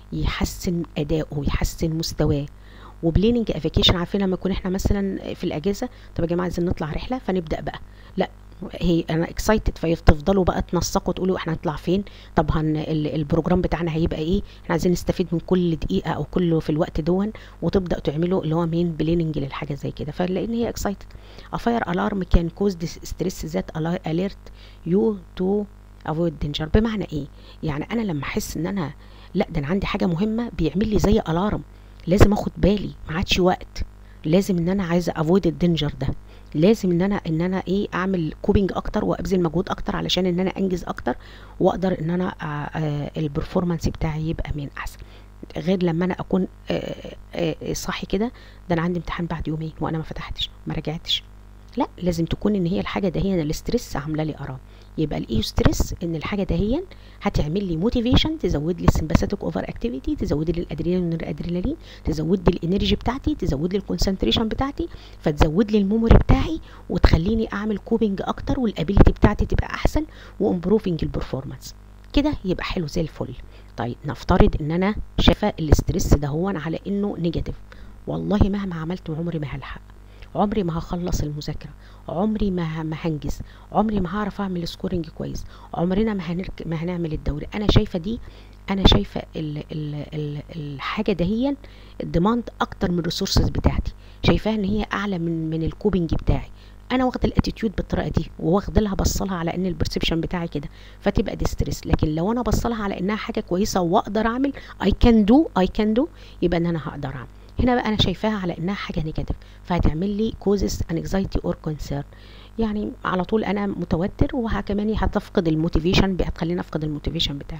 A: يحسن اداؤه يحسن مستواه وبليننج افيكيشن عارفين لما يكون احنا مثلا في الاجازه طب يا جماعه عايزين نطلع رحله فنبدا بقى لا هي انا اكسايتد فتفضلوا بقى تنسقوا تقولوا احنا هنطلع فين طب هن البروجرام بتاعنا هيبقى ايه احنا عايزين نستفيد من كل دقيقه او كل في الوقت دون وتبدا تعملوا اللي هو مين بليننج للحاجه زي كده فلان هي اكسايتد افاير الارم كان كوز ستريس ذات اليرت يو تو افويد دينجر بمعنى ايه يعني انا لما احس ان انا لا ده انا عندي حاجه مهمه بيعمل لي زي الارم لازم اخد بالي ما عادش وقت لازم ان انا عايزه افويد الدينجر ده لازم ان انا ان انا ايه اعمل كوبينج اكتر وابذل مجهود اكتر علشان ان انا انجز اكتر واقدر ان انا البرفورمانس بتاعي يبقى من احسن غير لما انا اكون صاحي كده ده انا عندي امتحان بعد يومين وانا ما فتحتش ما رجعتش لا لازم تكون ان هي الحاجه دهيا الاسترس عامله لي ارام يبقى الايو ستريس ان الحاجه دهيا هتعمل لي موتيفيشن تزود لي السمباثيك اوفر اكتيفيتي تزود لي الادرينالين والادرينالين تزود لي الانرجي بتاعتي تزود لي الكونسنتريشن بتاعتي فتزود لي الميموري بتاعي وتخليني اعمل كوبينج اكتر والابيليتي بتاعتي تبقى احسن وامبروفنج البرفورمانس كده يبقى حلو زي الفل طيب نفترض ان انا شايفه الاسترس ده هو على انه نيجاتيف والله مهما عملت عمري ما هلحق عمري ما هخلص المذاكره عمري ما ما هنجز عمري ما هعرف اعمل سكورنج كويس عمرنا ما هنرك... ما هنعمل الدوري انا شايفه دي انا شايفه ال ال ال الحاجه دهيا الديماند اكتر من الريسورسز بتاعتي شايفاها ان هي اعلى من من الكوبنج بتاعي انا واخده الاتيتيود بالطريقه دي وواخده لها بصلها على ان البرسبشن بتاعي كده فتبقى دي ستريس لكن لو انا بصلها على انها حاجه كويسه واقدر اعمل اي كان دو اي كان دو يبقى ان انا هقدر اعمل هنا بقى انا شايفاها على انها حاجه نيجاتيف فهتعمل لي كوزز انكزايتي اور كونسيرن يعني على طول انا متوتر وكمان هتفقد الموتيفيشن هتخليني افقد الموتيفيشن بتاعي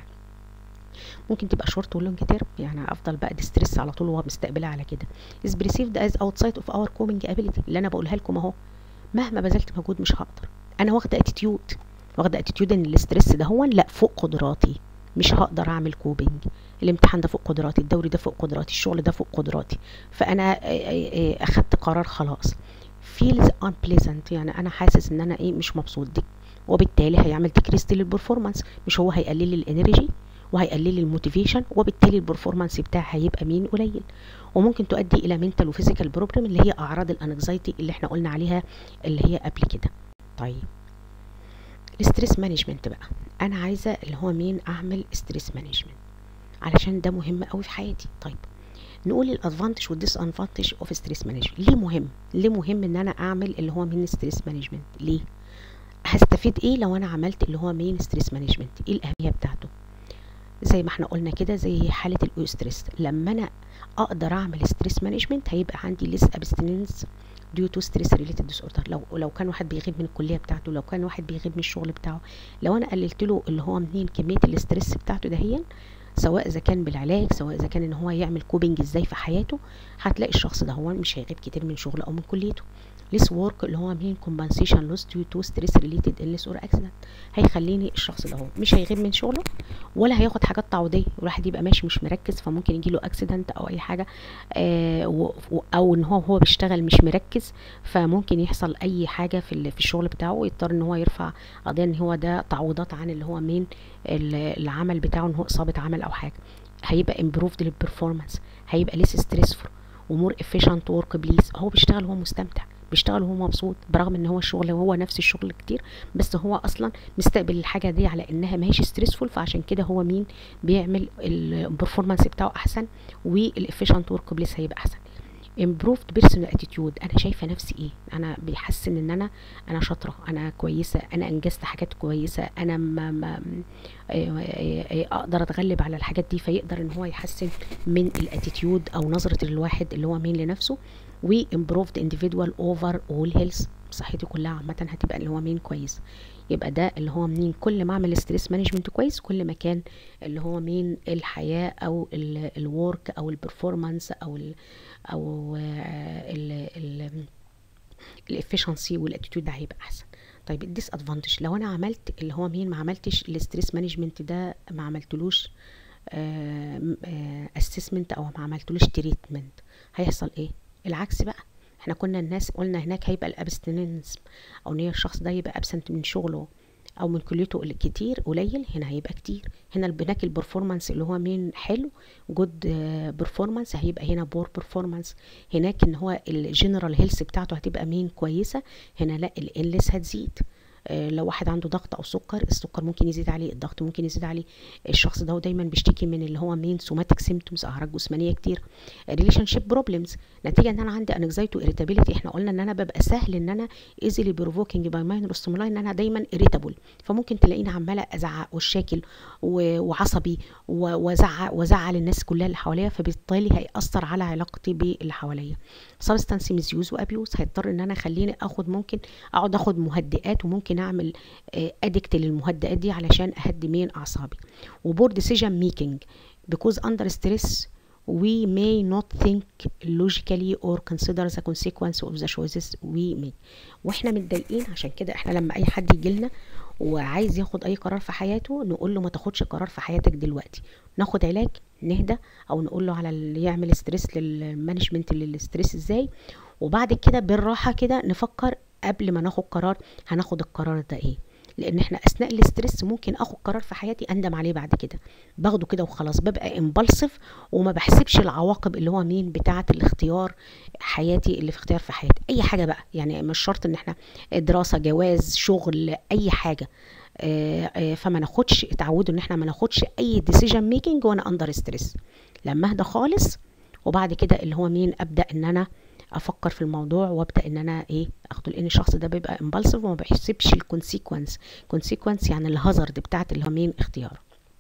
A: ممكن تبقى شورت ولونج تيرم يعني افضل بقى ديستريس على طول وهو مستقبلها على كده is perceived as outside of our coping ability اللي انا بقولها لكم اهو مهما بذلت مجهود مش هقدر انا واخده اتيتيود واخده اتيتيود ان الاسترس ده هو لا فوق قدراتي مش هقدر اعمل كوبينج الامتحان ده فوق قدراتي الدوري ده فوق قدراتي الشغل ده فوق قدراتي فانا اخدت قرار خلاص feels unpleasant يعني انا حاسس ان انا ايه مش مبسوط دي وبالتالي هيعمل تكريست للبرفورمانس مش هو هيقلل لي الانرجي وهيقلل لي الموتيفيشن وبالتالي البرفورمانس بتاعي هيبقى مين قليل وممكن تؤدي الى منتال وفيزيكال بروبلم اللي هي اعراض الانكزايتي اللي احنا قلنا عليها اللي هي قبل كده طيب الستريس مانجمنت بقى انا عايزه اللي هو مين اعمل ستريس مانجمنت علشان ده مهم قوي في حياتي طيب نقول الادفانتج والديس ادفانتج اوف ستريس مانجمنت ليه مهم ليه مهم ان انا اعمل اللي هو مين ستريس مانجمنت ليه هستفيد ايه لو انا عملت اللي هو مين ستريس مانجمنت ايه الاهميه بتاعته زي ما احنا قلنا كده زي حاله الاوستريس لما انا اقدر اعمل ستريس مانجمنت هيبقى عندي ليس ابستننس ديو تو ستريس ريليتد ديس اوردر لو لو كان واحد بيغيب من الكليه بتاعته لو كان واحد بيغيب من الشغل بتاعه لو انا قللت له اللي هو منين كميه الاستريس بتاعته دهيا سواء اذا كان بالعلاج سواء اذا كان ان هو يعمل كوبنج ازاي في حياته هتلاقي الشخص ده هو مش هيغيب كتير من شغله او من كليته ليس وورك اللي هو مين كومبنسيشن لوس ديو تو ستريس ريليتد النس اور اكسيدنت هيخليني الشخص ده هو مش هيغيب من شغله ولا هياخد حاجات تعويضيه الواحد يبقى ماشي مش مركز فممكن يجي له اكسيدنت او اي حاجه آه او ان هو هو بيشتغل مش مركز فممكن يحصل اي حاجه في في الشغل بتاعه ويضطر ان هو يرفع قضيه ان هو ده تعويضات عن اللي هو مين العمل بتاعه ان هو اصابه عمل او حاجه هيبقى امبروفد للبرفورمانس هيبقى ليس ستريسفul ومور افيشنت ورك بليز هو بيشتغل وهو مستمتع بيشتغل وهو مبسوط برغم ان هو الشغل هو نفس الشغل كتير بس هو اصلا مستقبل الحاجه دي على انها ماهيش ستريسفول فعشان كده هو مين بيعمل البرفورمانس بتاعه احسن والافيشنت ورك بليس هيبقى احسن improved personal attitude انا شايفه نفسي ايه انا بيحسن ان انا انا شاطره انا كويسه انا انجزت حاجات كويسه انا ما ما اقدر اتغلب على الحاجات دي فيقدر ان هو يحسن من الاتيتيود او نظره الواحد اللي هو مين لنفسه و improved individual over all health صحتي كلها عامه هتبقى اللي هو مين كويس يبقى ده اللي هو منين كل ما اعمل ستريس مانجمنت كويس كل ما كان اللي هو مين الحياه او الورك او البرفورمانس او ال او ال الافشنسي والاتيتيود ده هيبقى احسن طيب الديس ادفانتج لو انا عملت اللي هو مين ما عملتش الستريس مانجمنت ده ما عملتلوش اسسمنت او ما عملتلوش تريتمنت هيحصل ايه العكس بقى احنا كنا الناس قلنا هناك هيبقى الابستننس او ان هي الشخص ده يبقى ابسنت من شغله او من كليته كتير قليل هنا هيبقى كتير هنا هناك البرفورمانس اللي هو مين حلو جود برفورمانس هيبقى هنا بور برفورمانس هناك ان هو الجنرال هيلث بتاعته هتبقى مين كويسه هنا لا الانلس هتزيد لو واحد عنده ضغط او سكر السكر ممكن يزيد عليه الضغط ممكن يزيد عليه الشخص ده دايما بيشتكي من اللي هو مين سوماتيك سيمتومز اعراض جسمانيه كتير ريليشن شيب بروبلمز نتيجه ان انا عندي انكزايتي واريتابيليتي احنا قلنا ان انا ببقى سهل ان انا ايزيلي بروفوكينج باي ماينر ستيمولاي ان انا دايما اريتابل فممكن تلاقيني عماله ازعق والشاكل وعصبي وازعق وازعل الناس كلها اللي حواليا فبالتالي هياثر على علاقتي باللي حواليا سبستانس ميزيوز وابيوز هيضطر ان انا اخليني اخد ممكن اقعد اخد مهدئات وممكن اعمل ادكت للمهدئات دي علشان اهدي من اعصابي وبور ديسيجن ميكينج because under stress we may not think logically or consider the consequence of the choices we make واحنا متضايقين عشان كده احنا لما اي حد يجي لنا وعايز ياخد اي قرار في حياته نقول له ما تاخدش قرار في حياتك دلوقتي ناخد علاج نهدى او نقول له على اللي يعمل ستريس للمانجمنت للستريس ازاي وبعد كده بالراحه كده نفكر قبل ما ناخد قرار هناخد القرار ده ايه لان احنا اثناء الاسترس ممكن اخد قرار في حياتي اندم عليه بعد كده باخده كده وخلاص ببقى امبلسيف وما بحسبش العواقب اللي هو مين بتاعه الاختيار حياتي اللي في اختيار في حياتي اي حاجه بقى يعني مش شرط ان احنا دراسه جواز شغل اي حاجه آه، آه، فما ناخدش اتعودوا ان احنا ما ناخدش اي ديسيجن ميكنج وانا اندر ستريس لما اهدى خالص وبعد كده اللي هو مين ابدا ان انا افكر في الموضوع وابدا ان انا ايه اخده لان الشخص ده بيبقى امبالسيف وما بيحسبش الكونسيكونس كونسيكونس يعني الهازارد بتاعت اللي هو مين اختياره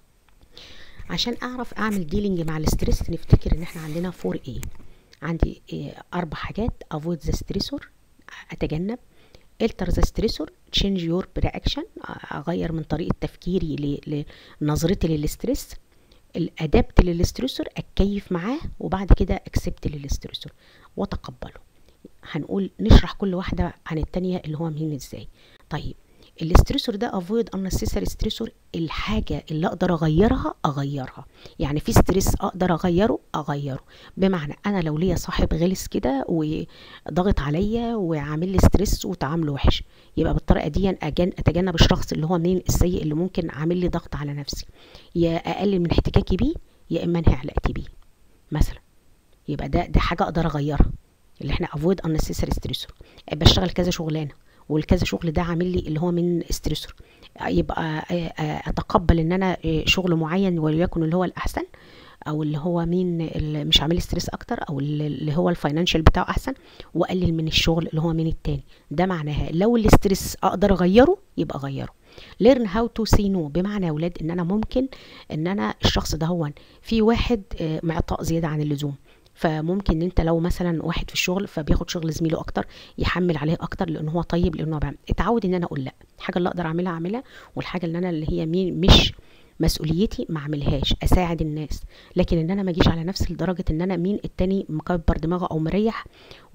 A: عشان اعرف اعمل ديلينج مع الاسترس نفتكر ان احنا عندنا 4 ايه عندي إيه اربع حاجات افويد ذا ستريسور اتجنب التر ذا ستريسور تشينج يور رياكشن اغير من طريقه تفكيري لنظرتي للستريس الادابت للستريسور اتكيف معاه وبعد كده اكسبت للستريسور وتقبله هنقول نشرح كل واحده عن التانية اللي هو مين ازاي طيب الاستريسور ده افويد unnecessary ستريسور الحاجة اللي اقدر اغيرها اغيرها يعني في ستريس اقدر اغيره اغيره بمعنى انا لو ليا صاحب غلس كده وضغط عليا وعامل لي ستريس وتعامله وحش يبقى بالطريقة دي اتجنب الشخص اللي هو مين السيء اللي ممكن عامل لي ضغط على نفسي يا اقلل من احتكاكي بيه يا اما انهي علاقتي بيه مثلا يبقى ده ده حاجة اقدر اغيرها اللي احنا افويد unnecessary ستريسور بشتغل كذا شغلانه والكذا شغل ده عامل لي اللي هو من ستريسور يبقى اتقبل ان انا شغل معين وليكن اللي هو الاحسن او اللي هو مين اللي مش عامل ستريس اكتر او اللي هو الفاينانشال بتاعه احسن واقلل من الشغل اللي هو من التاني ده معناها لو الاستريس اقدر اغيره يبقى اغيره learn how to say no بمعنى يا اولاد ان انا ممكن ان انا الشخص ده هو في واحد معطاء زياده عن اللزوم فممكن انت لو مثلا واحد في الشغل فبياخد شغل زميله اكتر يحمل عليه اكتر لان هو طيب لانه بعمل اتعود ان انا اقول لا الحاجه اللي اقدر اعملها اعملها والحاجه اللي انا اللي هي مين مش مسؤوليتي ما اعملهاش اساعد الناس لكن ان انا ما اجيش على نفسي لدرجه ان انا مين التاني مكبر دماغه او مريح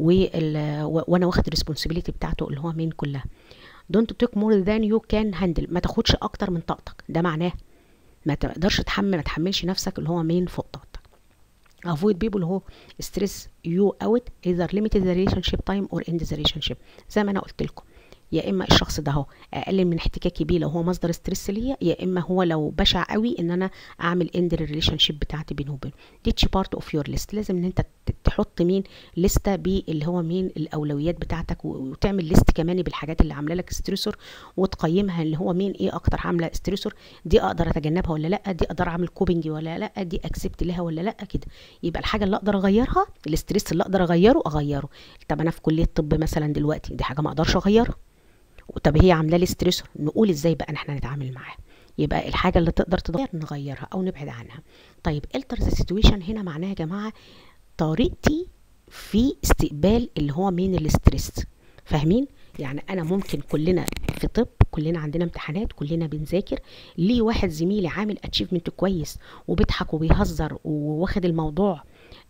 A: وانا واخد ريسبونسبيلتي بتاعته اللي هو مين كلها دونت تيك مور ذان يو كان هاندل ما تاخدش اكتر من طاقتك ده معناه ما تقدرش تحمل ما تحملش نفسك اللي هو مين فوق طاقتك avoid people who stress you out either limit the relationship time or end the relationship زي ما انا قلت لكم يا اما الشخص ده هو اقلل من احتكاكي بيه لو هو مصدر ستريس ليا يا اما هو لو بشع قوي ان انا اعمل اند الريليشن شيب بتاعتي بينه وبينه دي بارت اوف يور ليست لازم ان انت تحط مين لسته باللي هو مين الاولويات بتاعتك وتعمل ليست كمان بالحاجات اللي عامله لك ستريسور وتقيمها اللي هو مين ايه اكتر عامله ستريسور دي اقدر اتجنبها ولا لا دي اقدر اعمل كوبنج ولا لا دي اكسبت لها ولا لا كده يبقى الحاجه اللي اقدر اغيرها الاستريس اللي اقدر اغيره اغيره طب انا في كليه طب مثلا دلوقتي دي حاجه ما اقدرش اغيرها طب هي عامله لي ستريسور نقول ازاي بقى احنا نتعامل معاها يبقى الحاجه اللي تقدر تتغير نغيرها او نبعد عنها طيب التر ذا سيتويشن هنا معناها يا جماعه طريقتي في استقبال اللي هو مين الاستريس فاهمين يعني انا ممكن كلنا في طب كلنا عندنا امتحانات كلنا بنذاكر ليه واحد زميلي عامل اتشيفمنت كويس وبيضحك وبيهزر وواخد الموضوع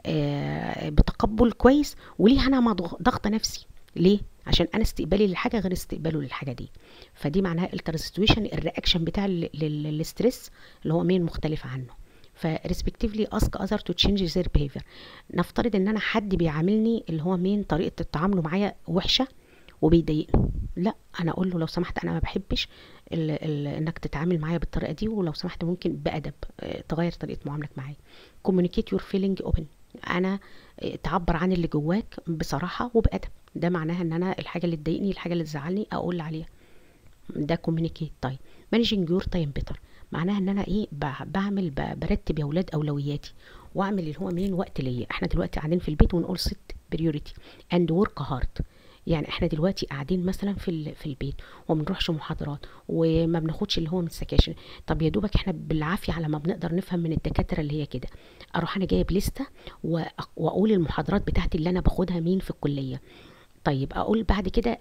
A: آه بتقبل كويس وليه انا ما ضغط نفسي ليه عشان انا استقبالي للحاجه غير استقباله للحاجه دي فدي معناها التر سيتويشن الرياكشن بتاع للستريس اللي هو مين مختلف عنه فريسبكتيفلي اسك اذر تو تشينج ذير بيهيفير نفترض ان انا حد بيعاملني اللي هو مين طريقه التعامل معايا وحشه وبيضايقني لا انا اقول له لو سمحت انا ما بحبش ال ال انك تتعامل معايا بالطريقه دي ولو سمحت ممكن بادب تغير طريقه معاملك معايا communicate your feeling open انا تعبر عن اللي جواك بصراحه وبادب ده معناها ان انا الحاجه اللي تضايقني الحاجه اللي تزعلني اقول عليها ده كوميونيكيت طيب مانجنج يور تايم بيتر معناها ان انا ايه بعمل برتب يا اولاد اولوياتي واعمل اللي هو مين وقت ليا احنا دلوقتي قاعدين في البيت ونقول ست بريوريتي اند ورك هارد يعني احنا دلوقتي قاعدين مثلا في في البيت وما بنروحش محاضرات وما بناخدش اللي هو من السكاشن طب يا دوبك احنا بالعافيه على ما بنقدر نفهم من الدكاتره اللي هي كده اروح انا جايب لسته واقول المحاضرات بتاعتي اللي انا باخدها مين في الكليه طيب اقول بعد كده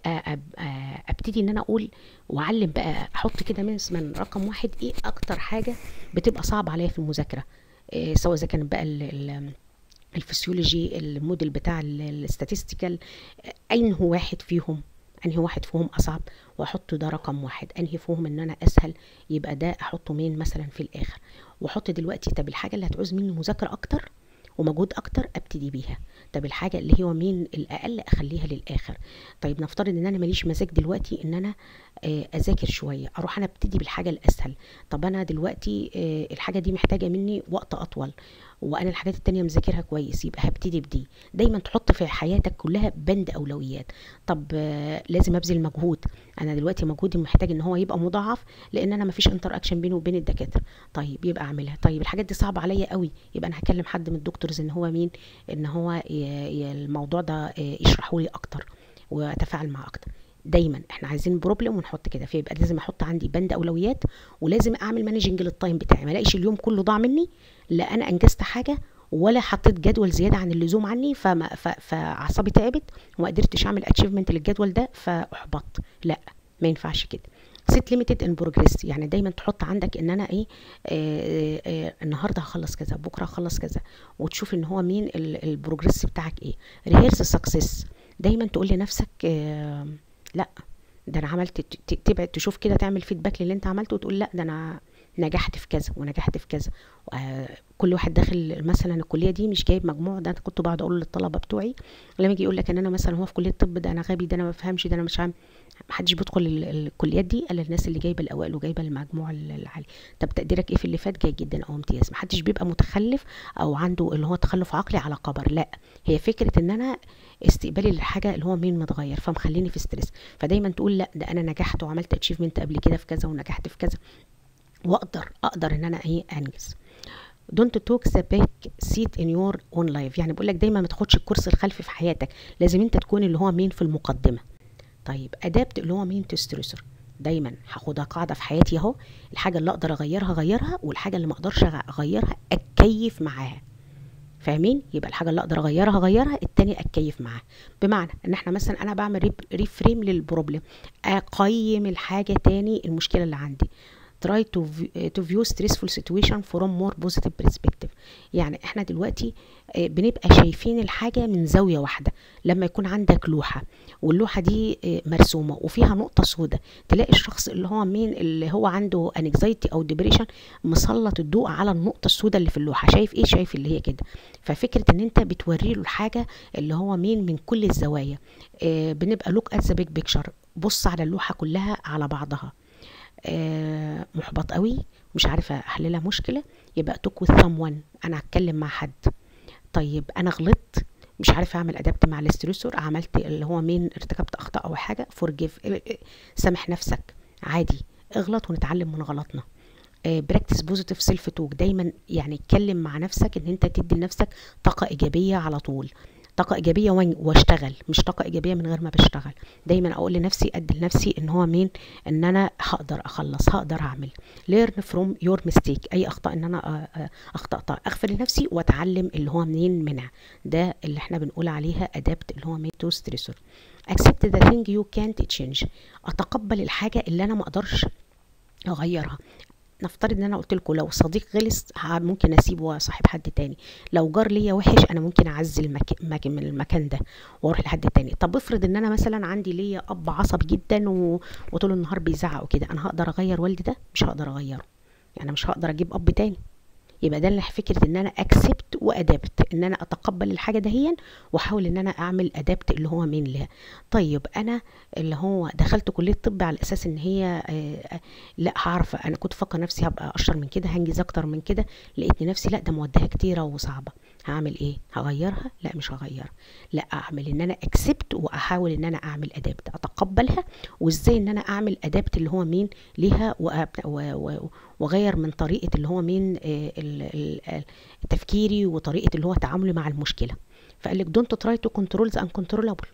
A: ابتدي ان انا اقول واعلم بقى احط كده من رقم واحد ايه اكتر حاجه بتبقى صعبه عليا في المذاكره إيه سواء اذا كان بقى ال ال الفسيولوجي الموديل بتاع الاستاتستيكال انهي واحد فيهم انهي واحد فيهم اصعب واحط ده رقم واحد انهي فيهم ان انا اسهل يبقى ده احطه مين مثلا في الاخر واحط دلوقتي طب الحاجه اللي هتعوز مني مذاكره اكتر ومجهود اكتر ابتدي بيها طب الحاجه اللي هو مين الاقل اخليها للاخر طيب نفترض ان انا ماليش مزاج دلوقتي ان انا آه، اذاكر شويه اروح انا ابتدي بالحاجه الاسهل طب انا دلوقتي آه، الحاجه دي محتاجه مني وقت اطول وانا الحاجات التانية مذاكرها كويس يبقى هبتدي بدي دايما تحط في حياتك كلها بند اولويات طب آه، لازم ابذل مجهود انا دلوقتي مجهودي محتاج ان هو يبقى مضاعف لان انا مفيش انتر اكشن بيني وبين الدكاتره طيب يبقى اعملها طيب الحاجات دي صعبه عليا قوي يبقى انا هكلم حد من الدكتورز ان هو مين ان هو ي- ي- الموضوع ده آه، يشرحه لي اكتر واتفاعل معاه اكتر دايما احنا عايزين بروبلم ونحط كده فيبقى لازم احط عندي بند اولويات ولازم اعمل مانجنج للتايم بتاعي ما الاقيش اليوم كله ضاع مني لا انا انجزت حاجه ولا حطيت جدول زياده عن اللزوم عني فما ف- فاعصابي تعبت وما قدرتش اعمل اتشيفمنت للجدول ده فاحبطت لا ما ينفعش كده سيت ليميتد ان بروجريس يعني دايما تحط عندك ان انا ايه آه آه النهارده هخلص كذا بكره هخلص كذا وتشوف ان هو مين البروجريس بتاعك ايه ريهرس سكسس دايما تقول لنفسك آه لا ده انا عملت ت- ت- تبعد تشوف كده تعمل فيدباك للي انت عملته وتقول لا ده انا نجحت في كذا ونجحت في كذا آه، كل واحد داخل مثلا الكليه دي مش جايب مجموع ده انا كنت بقعد اقول للطلبه بتوعي لما يجي يقول لك ان انا مثلا هو في كليه الطب ده انا غبي ده انا ما بفهمش ده انا مش عام محدش بيدخل ال- الكليات دي الا الناس اللي جايبه الاوائل وجايبه المجموع ال- العالي طب تقديرك ايه في اللي فات جيد جدا او امتياز محدش بيبقى متخلف او عنده اللي هو تخلف عقلي على كبر لا هي فكره ان انا استقبالي للحاجه اللي هو مين متغير فمخليني في ستريس فدايما تقول لا ده انا نجحت وعملت اتشيفمنت قبل كده في كذا ونجحت في كذا واقدر اقدر ان انا ايه انجز don't talk the back seat in your own life يعني بقول لك دايما ما تاخدش الكرسي الخلفي في حياتك لازم انت تكون اللي هو مين في المقدمه طيب ادابت اللي هو مين تسترسر دايما هاخدها قاعده في حياتي اهو الحاجه اللي اقدر اغيرها اغيرها والحاجه اللي ما اقدرش اغيرها اتكيف معاها فاهمين يبقى الحاجه اللي اقدر اغيرها اغيرها التاني اتكيف معاها بمعنى ان احنا مثلا انا بعمل ريب- ريفريم للبروبلم اقيم الحاجه تاني المشكله اللي عندي try to view, to view stressful situation from more positive perspective يعني احنا دلوقتي آه، بنبقى شايفين الحاجة من زاوية واحدة لما يكون عندك لوحة واللوحة دي آه، مرسومة وفيها نقطة سوداء تلاقي الشخص اللي هو مين اللي هو عنده anxiety او depression مسلط الضوء على النقطة السوداء اللي في اللوحة شايف ايه شايف اللي هي كده ففكرة ان انت بتوري له الحاجة اللي هو مين من كل الزوايا آه، بنبقى look at the big picture بص على اللوحة كلها على بعضها آه، محبط قوي مش عارفه احللها مشكله يبقى توك with someone انا هتكلم مع حد طيب انا غلطت مش عارفه اعمل ادابت مع الاستريسور عملت اللي هو مين ارتكبت اخطاء او حاجه فورجيف سامح نفسك عادي اغلط ونتعلم من غلطنا براكتس بوزيتيف سيلف توك دايما يعني اتكلم مع نفسك ان انت تدي لنفسك طاقه ايجابيه على طول طاقة إيجابية وان- واشتغل مش طاقة إيجابية من غير ما بشتغل دايما أقول لنفسي أدي لنفسي إن هو مين إن أنا هقدر أخلص هقدر أعمل learn from your mistake أي أخطاء إن أنا آه، آه، أخطأتها أغفر لنفسي وأتعلم اللي هو منين منها ده اللي إحنا بنقول عليها adapt اللي هو to stressor accept the thing you can't change أتقبل الحاجة اللي أنا ما أقدرش أغيرها نفترض ان انا قلت لكم لو صديق غلس ه- ممكن اسيبه واصاحب حد تاني لو جار ليا وحش انا ممكن اعزل المك... مك... من المكان ده واروح لحد تاني طب افرض ان انا مثلا عندي ليا اب عصبي جدا و... وطول النهار بيزعق وكده انا هقدر اغير والدي ده مش هقدر اغيره يعني مش هقدر اجيب اب تاني يبقى ده اللي فكره ان انا اكسبت وادابت ان انا اتقبل الحاجه دهيا واحاول ان انا اعمل ادابت اللي هو مين لها طيب انا اللي هو دخلت كليه طب على اساس ان هي آه، آه، لا هعرف انا كنت فاكره نفسي هبقى اشطر من كده هنجز اكتر من كده لقيتني نفسي لا ده مودها كتيره وصعبه هعمل ايه هغيرها لا مش هغيرها لا اعمل ان انا اكسبت واحاول ان انا اعمل ادابت اتقبلها وازاي ان انا اعمل ادابت اللي هو مين ليها وأب- و- و- واغير من طريقه اللي هو مين آه، ال- ال- ال- تفكيري وطريقه اللي هو تعاملي مع المشكله فقال لك دونت تراي تو كنترول ذا انكنترولابل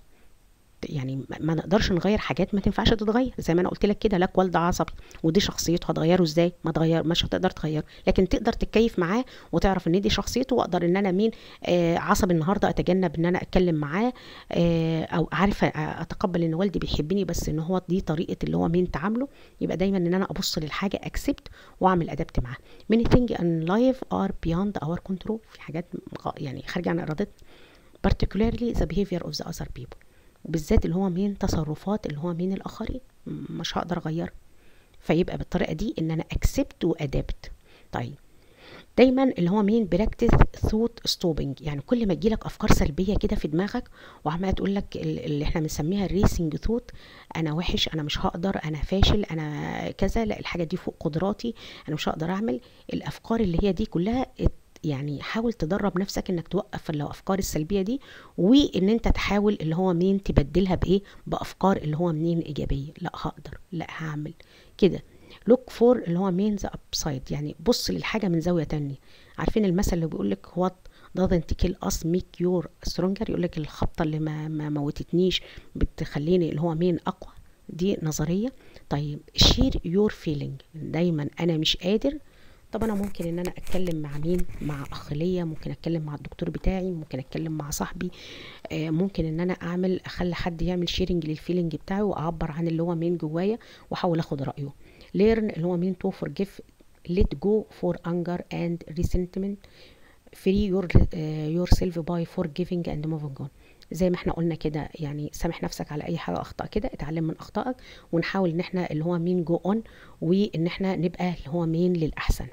A: يعني ما- ما نقدرش نغير حاجات ما تنفعش تتغير زي ما انا قلت لك كده لك والد عصبي ودي شخصيته هتغيره ازاي ما تغير مش هتقدر تغيره لكن تقدر تتكيف معاه وتعرف ان دي شخصيته واقدر ان انا مين آه عصبي النهارده اتجنب ان انا اتكلم معاه آه او عارفه اتقبل ان والدي بيحبني بس ان هو دي طريقه اللي هو مين تعامله يبقى دايما ان انا ابص للحاجه اكسبت واعمل ادابت معاها many things in life are beyond our control في حاجات غ- يعني خارجه عن ارادتنا particularly the behavior of the other people وبالذات اللي هو مين تصرفات اللي هو مين الاخرين م- مش هقدر اغيرها فيبقى بالطريقه دي ان انا اكسبت وادابت طيب دايما اللي هو مين براكتس ثوت ستوبنج يعني كل ما تجيلك افكار سلبيه كده في دماغك وعماله تقول لك اللي احنا بنسميها الريسنج ثوت انا وحش انا مش هقدر انا فاشل انا كذا لا الحاجه دي فوق قدراتي انا مش هقدر اعمل الافكار اللي هي دي كلها يعني حاول تدرب نفسك انك توقف الافكار السلبيه دي وان انت تحاول اللي هو مين تبدلها بايه بافكار اللي هو منين ايجابيه لا هقدر لا هعمل كده لوك فور اللي هو مين ذا ابسايد يعني بص للحاجه من زاويه تانية عارفين المثل اللي بيقول لك وات doesn't kill us make your stronger يقول لك الخبطه اللي ما, ما موتتنيش بتخليني اللي هو مين اقوى دي نظريه طيب شير يور فيلينج دايما انا مش قادر طب انا ممكن ان انا اتكلم مع مين مع اخ ليا ممكن اتكلم مع الدكتور بتاعي ممكن اتكلم مع صاحبي آه ممكن ان انا اعمل اخلي حد يعمل شيرنج للفيلينج بتاعي واعبر عن اللي هو مين جوايا واحاول اخد رايه ليرن اللي هو مين تو فورجيف let go for anger and resentment free your uh, yourself by forgiving and moving on زي ما احنا قلنا كده يعني سامح نفسك على اي حاجه اخطاء كده اتعلم من اخطائك ونحاول ان احنا اللي هو مين جو اون وان احنا نبقى اللي هو مين للاحسن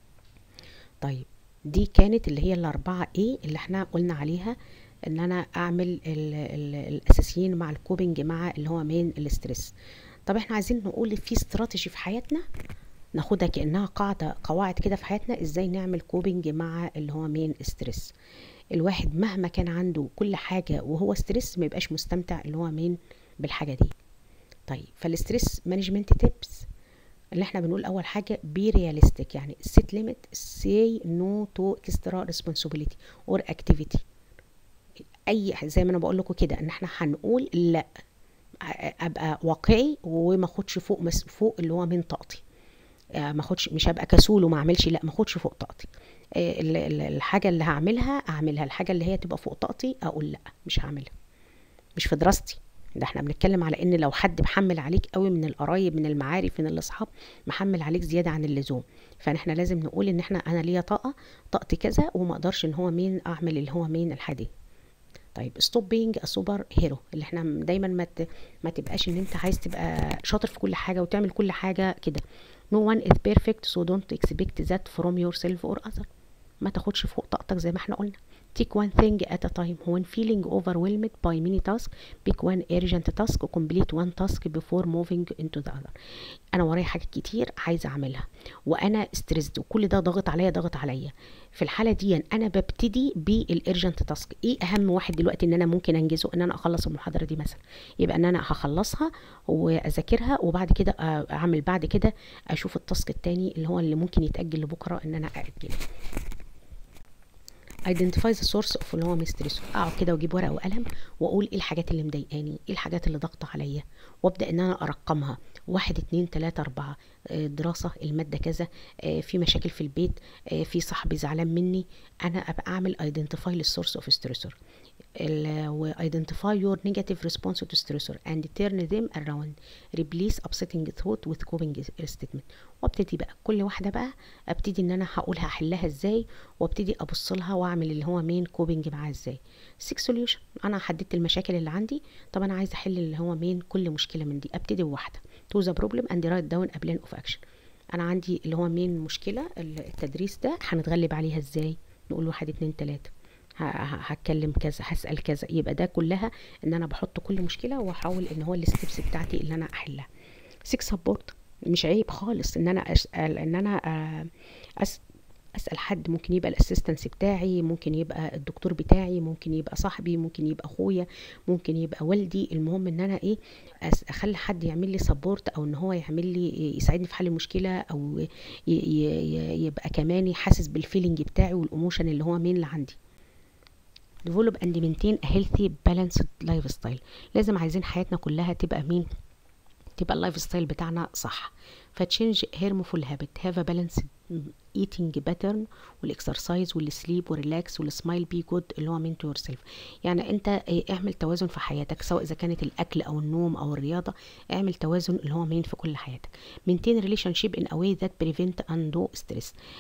A: طيب دي كانت اللي هي الاربعه ايه اللي احنا قلنا عليها ان انا اعمل ال ال الاساسيين مع الكوبنج مع اللي هو مين الاسترس طب احنا عايزين نقول في استراتيجي في حياتنا ناخدها كانها قاعده قواعد كده في حياتنا ازاي نعمل كوبنج مع اللي هو مين ستريس الواحد مهما كان عنده كل حاجه وهو ستريس ما يبقاش مستمتع اللي هو مين بالحاجه دي طيب فالستريس مانجمنت تيبس اللي احنا بنقول اول حاجه بي رياليستيك يعني سيت ليميت سي نو تو اكسترا ريسبونسبيلتي اور اكتيفيتي اي زي ما انا بقول لكم كده ان احنا هنقول لا ابقى واقعي وما اخدش فوق مس فوق اللي هو من طاقتي ما اخدش مش هبقى كسول وما اعملش لا ما اخدش فوق طاقتي الحاجه اللي هعملها اعملها الحاجه اللي هي تبقى فوق طاقتي اقول لا مش هعملها مش في دراستي ده احنا بنتكلم على ان لو حد محمل عليك قوي من القرايب من المعارف من الاصحاب محمل عليك زياده عن اللزوم فاحنا لازم نقول ان احنا انا ليا طاقه طاقتي كذا وما اقدرش ان هو مين اعمل اللي هو مين الحديد طيب ستوب بينج سوبر هيرو اللي احنا دايما ما ما تبقاش ان انت عايز تبقى شاطر في كل حاجه وتعمل كل حاجه كده no one is perfect so don't expect that from yourself or other ما تاخدش فوق طاقتك زي ما احنا قلنا take one thing at a time when feeling overwhelmed by many tasks pick one urgent task complete one task before moving into the other انا ورايا حاجات كتير عايزه اعملها وانا ستريسد وكل ده ضاغط عليا ضاغط عليا في الحاله دي انا ببتدي بالارجنت تاسك ايه اهم واحد دلوقتي ان انا ممكن انجزه ان انا اخلص المحاضره دي مثلا يبقى ان انا هخلصها واذاكرها وبعد كده اعمل بعد كده اشوف التاسك التاني اللي هو اللي ممكن يتاجل لبكره ان انا ااجله identify the source of اللي هو مستريس اقعد كده واجيب ورقه وقلم واقول ايه الحاجات اللي مضايقاني ايه الحاجات اللي ضاغطه عليا وابدا ان انا ارقمها واحد اتنين تلاته اربعه دراسه الماده كذا في مشاكل في البيت في صاحبي زعلان مني انا ابقى اعمل identify للسورس اوف ستريسور و identify your negative response to stressor and turn them around replace upsetting thought with coping statement وابتدي بقى كل واحده بقى ابتدي ان انا هقولها احلها ازاي وابتدي ابص لها واعمل اللي هو مين كوبنج معاها ازاي 6 سوليوشن انا حددت المشاكل اللي عندي طب انا عايزه احل اللي هو مين كل مشكله من دي ابتدي بواحده to the problem and write down a plan of action انا عندي اللي هو مين مشكله التدريس ده هنتغلب عليها ازاي نقول واحد اتنين تلاته هتكلم كذا هسال كذا يبقى ده كلها ان انا بحط كل مشكله واحاول ان هو الستبس بتاعتي اللي انا احلها 6 سبورت مش عيب خالص ان انا اسال ان انا أس اسال حد ممكن يبقى الاسيستنس بتاعي ممكن يبقى الدكتور بتاعي ممكن يبقى صاحبي ممكن يبقى اخويا ممكن يبقى والدي المهم ان انا ايه اخلي حد يعمل لي سبورت او ان هو يعمل لي يساعدني في حل المشكله او يبقى كمان حاسس بالفيلينج بتاعي والايموشن اللي هو مين اللي عندي develop and maintain a healthy balanced lifestyle لازم عايزين حياتنا كلها تبقى مين تبقى اللايف ستايل بتاعنا صح فتشينج هيرمفول هابت هاف ا بالانس eating pattern والاكسرسايز والسليب والريلاكس والسمايل بي جود اللي هو من تو يور سيلف يعني انت اعمل توازن في حياتك سواء اذا كانت الاكل او النوم او الرياضه اعمل توازن اللي هو مين في كل حياتك maintain relationship in a way that prevent and do stress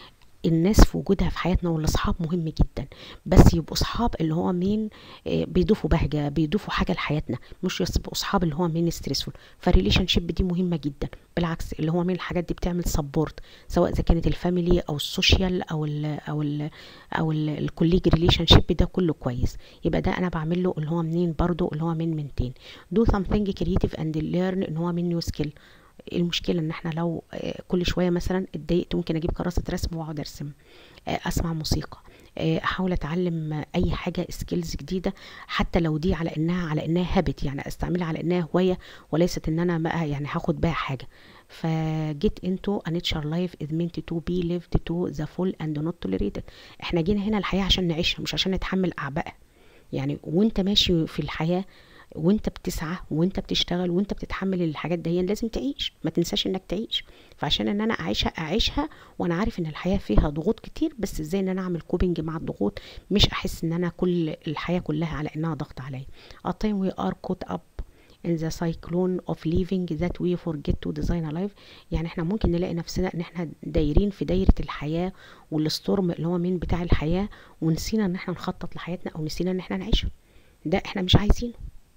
A: الناس في وجودها في حياتنا والاصحاب مهم جدا بس يبقوا اصحاب اللي هو مين آه، بيضيفوا بهجه بيضيفوا حاجه لحياتنا مش يبقوا اصحاب اللي هو مين ستريسفول فالريليشن شيب دي مهمه جدا بالعكس اللي هو مين الحاجات دي بتعمل سبورت سواء اذا كانت الفاميلي او السوشيال او ال او ال او الكوليج ريليشن شيب ده كله كويس يبقى ده انا بعمل له اللي هو منين برضو اللي هو من منتين do something creative and learn ان هو من نيو سكيل المشكله ان احنا لو آه، كل شويه مثلا اتضايقت ممكن اجيب كراسه رسم واقعد ارسم آه، اسمع موسيقى آه، احاول اتعلم آه، اي حاجه سكيلز جديده حتى لو دي على انها على انها هابت يعني استعملها على انها هوايه وليست ان انا بقى يعني هاخد بيها حاجه فجيت انتو a nature life is meant to be lived to the full and not tolerated احنا جينا هنا الحياه عشان نعيشها مش عشان نتحمل اعبائها يعني وانت ماشي في الحياه وانت بتسعى وانت بتشتغل وانت بتتحمل الحاجات دي لازم تعيش ما تنساش انك تعيش فعشان ان انا اعيشها اعيشها وانا عارف ان الحياه فيها ضغوط كتير بس ازاي ان انا اعمل كوبنج مع الضغوط مش احس ان انا كل الحياه كلها على انها ضغط عليا a time we are caught up in the cyclone of living that we forget to design a life يعني احنا ممكن نلاقي نفسنا ان احنا دايرين في دايرة الحياة والستورم اللي هو مين بتاع الحياة ونسينا ان احنا نخطط لحياتنا او نسينا ان احنا نعيشها ده احنا مش عايزينه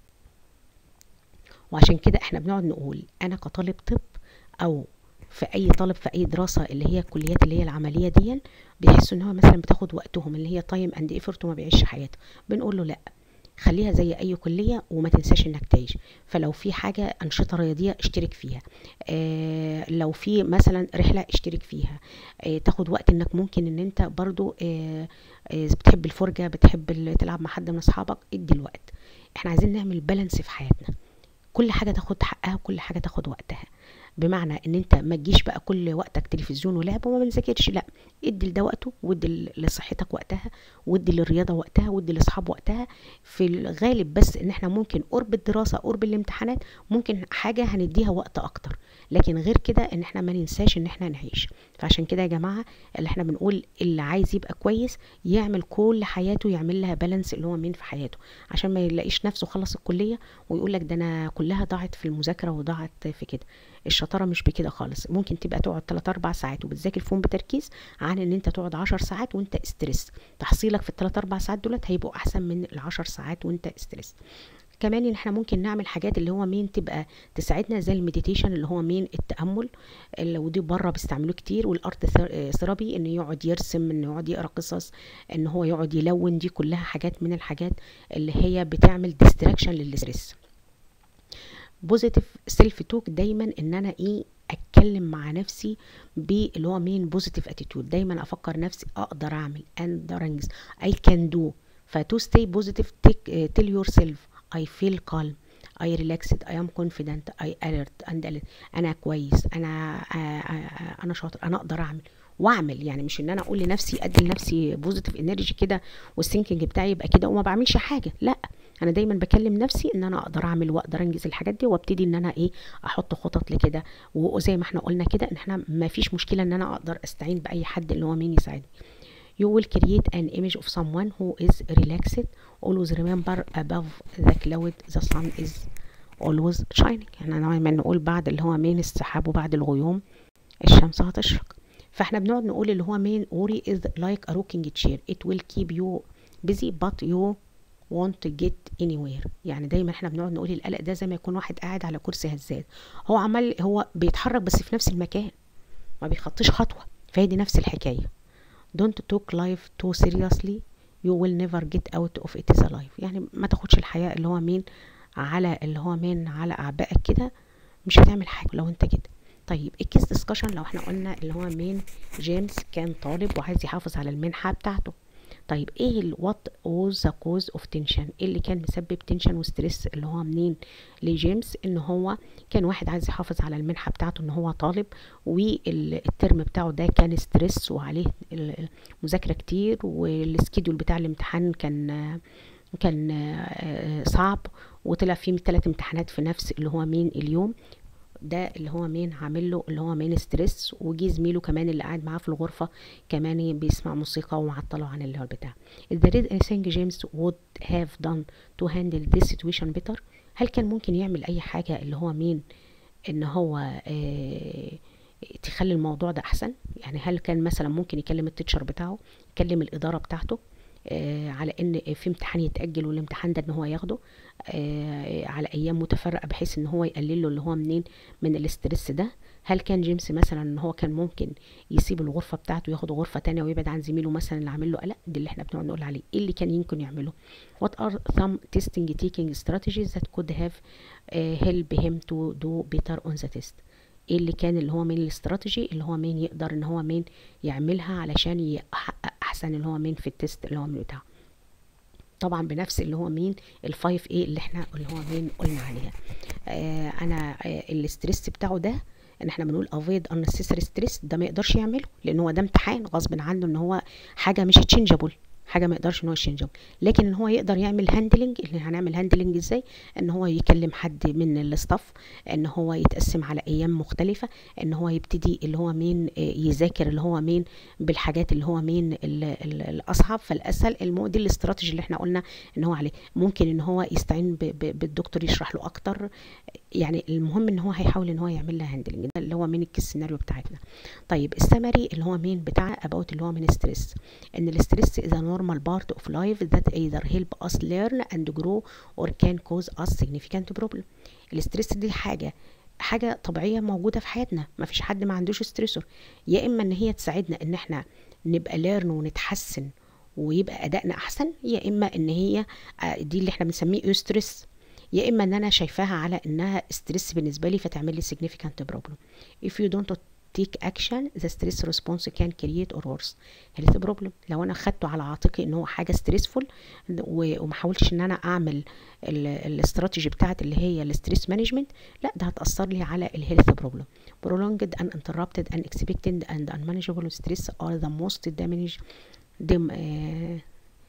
A: وعشان كده احنا بنقعد نقول انا كطالب طب او في اي طالب في اي دراسه اللي هي الكليات اللي هي العمليه دي بيحسوا ان هو مثلا بتاخد وقتهم اللي هي تايم اند ايفورت وما بيعيش حياته بنقول له لا خليها زي اي كليه وما تنساش انك تعيش فلو في حاجه انشطه رياضيه اشترك فيها آه لو في مثلا رحله اشترك فيها آه تاخد وقت انك ممكن ان انت برضو آه آه بتحب الفرجه بتحب ال- تلعب مع حد من اصحابك ادي الوقت احنا عايزين نعمل بالانس في حياتنا كل حاجه تاخد حقها وكل حاجه تاخد وقتها بمعنى ان انت ما تجيش بقى كل وقتك تلفزيون ولعب وما بنذاكرش لا ادي لده وقته وادي ل- لصحتك وقتها وادي للرياضه وقتها وادي لاصحاب وقتها في الغالب بس ان احنا ممكن قرب الدراسه قرب الامتحانات ممكن حاجه هنديها وقت اكتر لكن غير كده ان احنا ما ننساش ان احنا نعيش فعشان كده يا جماعه اللي احنا بنقول اللي عايز يبقى كويس يعمل كل حياته يعمل لها بالانس اللي هو مين في حياته عشان ما يلاقيش نفسه خلص الكليه ويقول لك ده انا كلها ضاعت في المذاكره وضاعت في كده الشطاره مش بكده خالص ممكن تبقى تقعد 3 4 ساعات وبتذاكر فيهم بتركيز عن ان انت تقعد 10 ساعات وانت استرس تحصيلك في الثلاث اربع ساعات دولت هيبقوا احسن من العشر ساعات وانت استرس كمان ان احنا ممكن نعمل حاجات اللي هو مين تبقى تساعدنا زي المديتيشن اللي هو مين التامل اللي ودي بره بيستعملوه كتير والارت ثيرابي انه يقعد يرسم انه يقعد يقرا قصص ان هو يقعد يلون دي كلها حاجات من الحاجات اللي هي بتعمل ديستراكشن للستريس بوزيتيف سيلف توك دايما ان انا ايه اتكلم مع نفسي باللي هو مين بوزيتيف اتيتيود دايما افكر نفسي اقدر اعمل اقدر انجز اي كان دو فتو ستي بوزيتيف تيل يور سيلف اي فيل كالم I relaxed I am confident I alert and alert. انا كويس انا آه، آه، انا شاطر انا اقدر اعمل واعمل يعني مش ان انا اقول لنفسي ادي لنفسي بوزيتيف انرجي كده والثينكينج بتاعي يبقى كده وما بعملش حاجه لا انا دايما بكلم نفسي ان انا اقدر اعمل واقدر انجز الحاجات دي وابتدي ان انا ايه احط خطط لكده وزي ما احنا قلنا كده ان احنا ما فيش مشكله ان انا اقدر استعين باي حد اللي هو مين يساعدني You will create an image of someone who is relaxed. Always remember above the cloud the sun is always shining. يعني دايما نقول بعد اللي هو مين السحاب وبعد الغيوم الشمس هتشرق. فاحنا بنقعد نقول اللي هو مين worry is like a rocking chair. It will keep you busy but you want to get anywhere يعني دايما احنا بنقعد نقول القلق ده زي ما يكون واحد قاعد على كرسي هزاز هو عمال هو بيتحرك بس في نفس المكان ما بيخطيش خطوة فهي دي نفس الحكاية don't take life too seriously you will never get out of it is alive يعني ما تاخدش الحياة اللي هو مين على اللي هو مين على أعبائك كده مش هتعمل حاجة لو انت كده طيب الكيس ديسكشن لو احنا قلنا اللي هو مين جيمس كان طالب وعايز يحافظ على المنحة بتاعته طيب ايه ال what was the cause of tension ايه اللي كان مسبب تنشن وستريس اللي هو منين لجيمس ان هو كان واحد عايز يحافظ على المنحة بتاعته ان هو طالب والترم بتاعه ده كان ستريس وعليه مذاكرة كتير والسكيدول بتاع الامتحان كان كان آه، صعب وطلع فيه ثلاث امتحانات في نفس اللي هو مين اليوم ده اللي هو مين عامل له اللي هو مين ستريس وجي زميله كمان اللي قاعد معاه في الغرفه كمان بيسمع موسيقى ومعطله عن اللي هو بتاع is there is anything James would have done to handle this situation better هل كان ممكن يعمل اي حاجه اللي هو مين ان هو آه تخلي الموضوع ده احسن يعني هل كان مثلا ممكن يكلم التيتشر بتاعه يكلم الاداره بتاعته آه على ان في امتحان يتاجل والامتحان ده ان هو ياخده آه على ايام متفرقه بحيث ان هو يقلل له اللي هو منين من الاسترس ده هل كان جيمس مثلا ان هو كان ممكن يسيب الغرفه بتاعته ياخد غرفه تانية ويبعد عن زميله مثلا اللي عامل له قلق دي اللي احنا بنقعد نقول عليه ايه اللي كان يمكن يعمله what are some testing taking strategies that could have uh, help him to do better on the test ايه اللي كان اللي هو مين الاستراتيجي اللي هو مين يقدر ان هو مين يعملها علشان يحقق احسن اللي هو مين في التست اللي هو من بتاعه طبعا بنفس اللي هو مين الفايف ايه اللي احنا اللي هو مين قلنا عليها آه انا آه الاسترس بتاعه ده ان احنا بنقول افيد unnecessary ستريس ده ما يقدرش يعمله لان هو ده امتحان غصب عنه ان هو حاجه مش تشينجبل حاجه ما يقدرش ان هو يشينجبل لكن ان هو يقدر يعمل هاندلنج اللي هنعمل هاندلنج ازاي ان هو يكلم حد من الاستاف ان هو يتقسم على ايام مختلفه ان هو يبتدي اللي هو مين يذاكر اللي هو مين بالحاجات اللي هو مين الاصعب فالاسهل المو دي الاستراتيجي اللي احنا قلنا ان هو عليه ممكن ان هو يستعين بالدكتور يشرح له اكتر يعني المهم ان هو هيحاول ان هو يعمل لها هاندلنج ده اللي هو من الكيس سيناريو بتاعتنا طيب السمري اللي هو مين بتاع اباوت اللي هو من ستريس ان الاستريس is a normal part of life that either help us learn and grow or can cause us significant problem الاستريس دي حاجه حاجه طبيعيه موجوده في حياتنا ما فيش حد ما عندوش ستريسور يا اما ان هي تساعدنا ان احنا نبقى ليرن ونتحسن ويبقى ادائنا احسن يا اما ان هي دي اللي احنا بنسميه ستريس يا اما ان انا شايفاها على انها ستريس بالنسبه لي فتعمل لي significant problem if you don't take action the stress response can create or worse health problem لو انا خدته على عاتقي ان هو حاجه stressful وما حاولتش ان انا اعمل الاستراتيجي بتاعت اللي هي الستريس مانجمنت لا ده هتاثر لي على الهيلث بروبلم prolonged uninterrupted unexpected and unmanageable stress are the most damage dem, uh,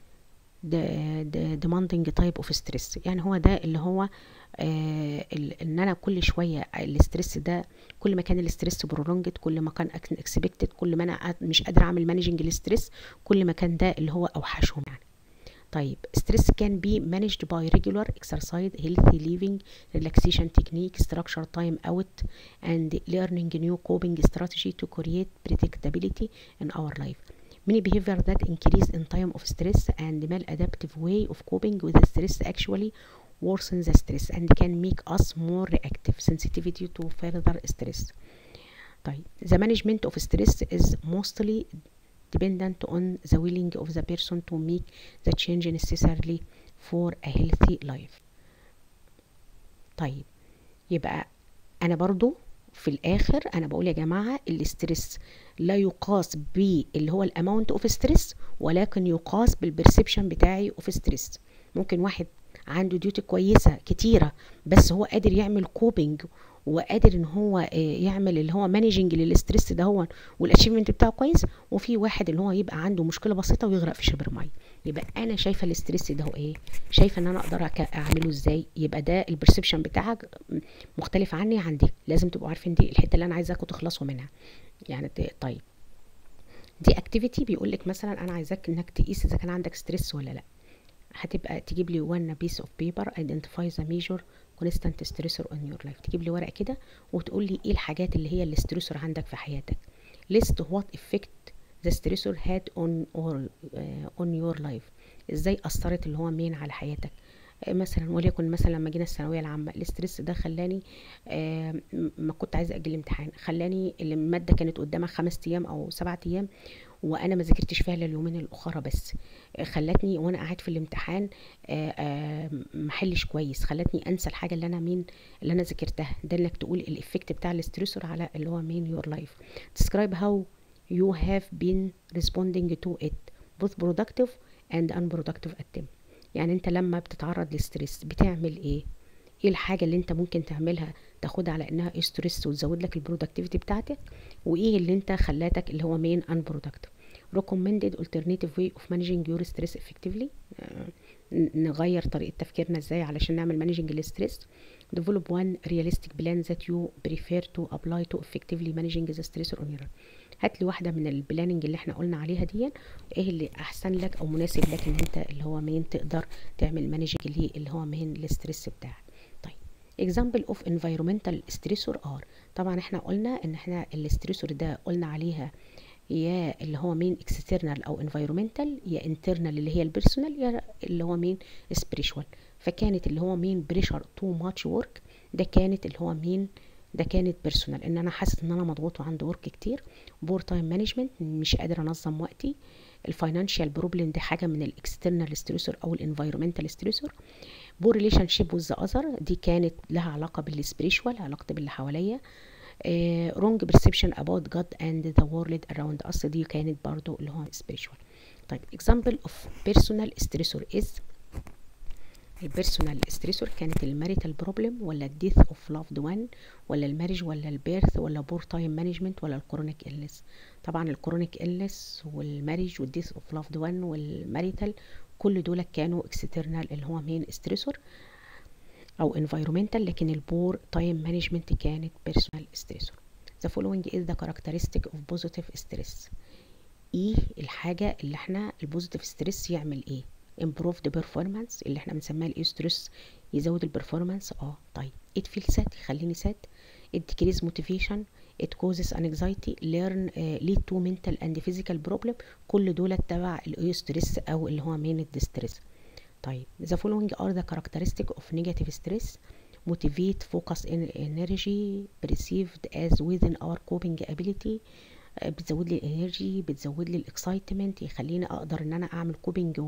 A: demanding type of stress يعني هو ده اللي هو آه ان انا كل شويه الاسترس ده كل ما كان الاسترس برولونجد كل ما كان اكسبكتد كل ما انا مش قادره اعمل مانجنج الاسترس كل ما كان ده اللي هو اوحشهم يعني طيب stress can be managed by regular exercise healthy living relaxation technique structure time out and learning new coping strategy to create predictability in our life many behavior that increase in time of stress and maladaptive way of coping with the stress actually worsen the stress and can make us more reactive sensitivity to further stress طيب the management of stress is mostly dependent on the willing of the person to make the change necessarily for a healthy life طيب يبقى انا برضو في الاخر انا بقول يا جماعه الاسترس لا يقاس باللي هو الاماونت اوف ستريس ولكن يقاس بالبرسبشن بتاعي اوف ستريس ممكن واحد عنده ديوتي كويسه كتيره بس هو قادر يعمل كوبينج وقادر ان هو يعمل اللي هو مانجنج للستريس ده هو والاتشيفمنت بتاعه كويس وفي واحد اللي هو يبقى عنده مشكله بسيطه ويغرق في شبر ميه يبقى انا شايفه الاستريس ده هو ايه شايفه ان انا اقدر اعمله ازاي يبقى ده البرسبشن بتاعك مختلف عني عن دي لازم تبقوا عارفين دي الحته اللي انا عايزاكم تخلصوا منها يعني طيب دي اكتيفيتي بيقول لك مثلا انا عايزاك انك تقيس اذا كان عندك ستريس ولا لا هتبقى تجيب لي one piece of paper identify the major constant stressor on your life تجيب لي ورقه كده وتقول لي ايه الحاجات اللي هي الستريسور عندك في حياتك list what effect the stressor had on or uh, on your life ازاي اثرت اللي هو مين على حياتك مثلا وليكن مثلا لما جينا الثانويه العامه الاسترس ده خلاني آه ما كنت عايزه اجل الامتحان خلاني الماده كانت قدامها خمس ايام او سبعة ايام وانا ما ذاكرتش فيها اليومين الاخرى بس خلتني وانا قاعد في الامتحان محلش كويس خلتني انسى الحاجه اللي انا مين اللي انا ذاكرتها ده انك تقول الايفكت بتاع الاستريسور على اللي هو مين يور لايف describe how you have been responding to it both productive and unproductive attempt يعني انت لما بتتعرض لستريس بتعمل ايه ايه الحاجه اللي انت ممكن تعملها تاخدها على انها ستريس وتزود لك البرودكتيفيتي بتاعتك وايه اللي انت خلاتك اللي هو مين unproductive recommended alternative way of managing your stress effectively آه نغير طريقه تفكيرنا ازاي علشان نعمل managing الستريس develop one realistic plan that you prefer to apply to effectively managing the stress on your هات لي واحده من البلاننج اللي احنا قلنا عليها دي ايه اللي احسن لك او مناسب لك ان انت اللي هو مين تقدر تعمل مانجنج ليه اللي هو مين الاسترس بتاعك طيب example of environmental stressor are طبعا احنا قلنا ان احنا الستريسور ده قلنا عليها يا اللي هو مين external او environmental يا internal اللي هي البيرسونال يا اللي هو مين spiritual فكانت اللي هو مين pressure too much work ده كانت اللي هو مين ده كانت بيرسونال ان انا حاسس ان انا مضغوط وعندي ورك كتير بور تايم مانجمنت مش قادره انظم وقتي الفاينانشال بروبلم دي حاجه من الاكسترنال ستريسور او الانفايرمنتال ستريسور بور ريليشن شيب وذ اذر دي كانت لها علاقه بالسبريشوال علاقتي باللي حواليا رونج بيرسبشن اباوت جاد اند ذا وورلد اراوند اس دي كانت برضو اللي هو spiritual طيب example of personal stressor is البيرسونال ستريسور كانت الماريتال بروبلم ولا الديث اوف لافد وان ولا الماريج ولا البيرث ولا بور تايم مانجمنت ولا الكرونيك إلنس طبعا الكرونيك إلنس والماريج والديث اوف لافد وان والماريتال كل دول كانوا اكسترنال اللي هو مين ستريسور او انفايرومنتال لكن البور تايم مانجمنت كانت بيرسونال ستريسور the following is the characteristic of positive stress ايه الحاجة اللي احنا البوزيتيف ستريس يعمل ايه improved performance اللي احنا بنسميها الاي ستريس يزود البرفورمانس اه طيب it feel sad يخليني sad it decrease motivation it causes anxiety learn uh, lead to mental and physical problem كل دول تبع الاي ستريس او اللي هو main distress طيب the following are the characteristic of negative stress motivate focus in energy perceived as within our coping ability بتزود لي الانرجي بتزود لي الاكسايتمنت يخليني اقدر ان انا اعمل كوبنج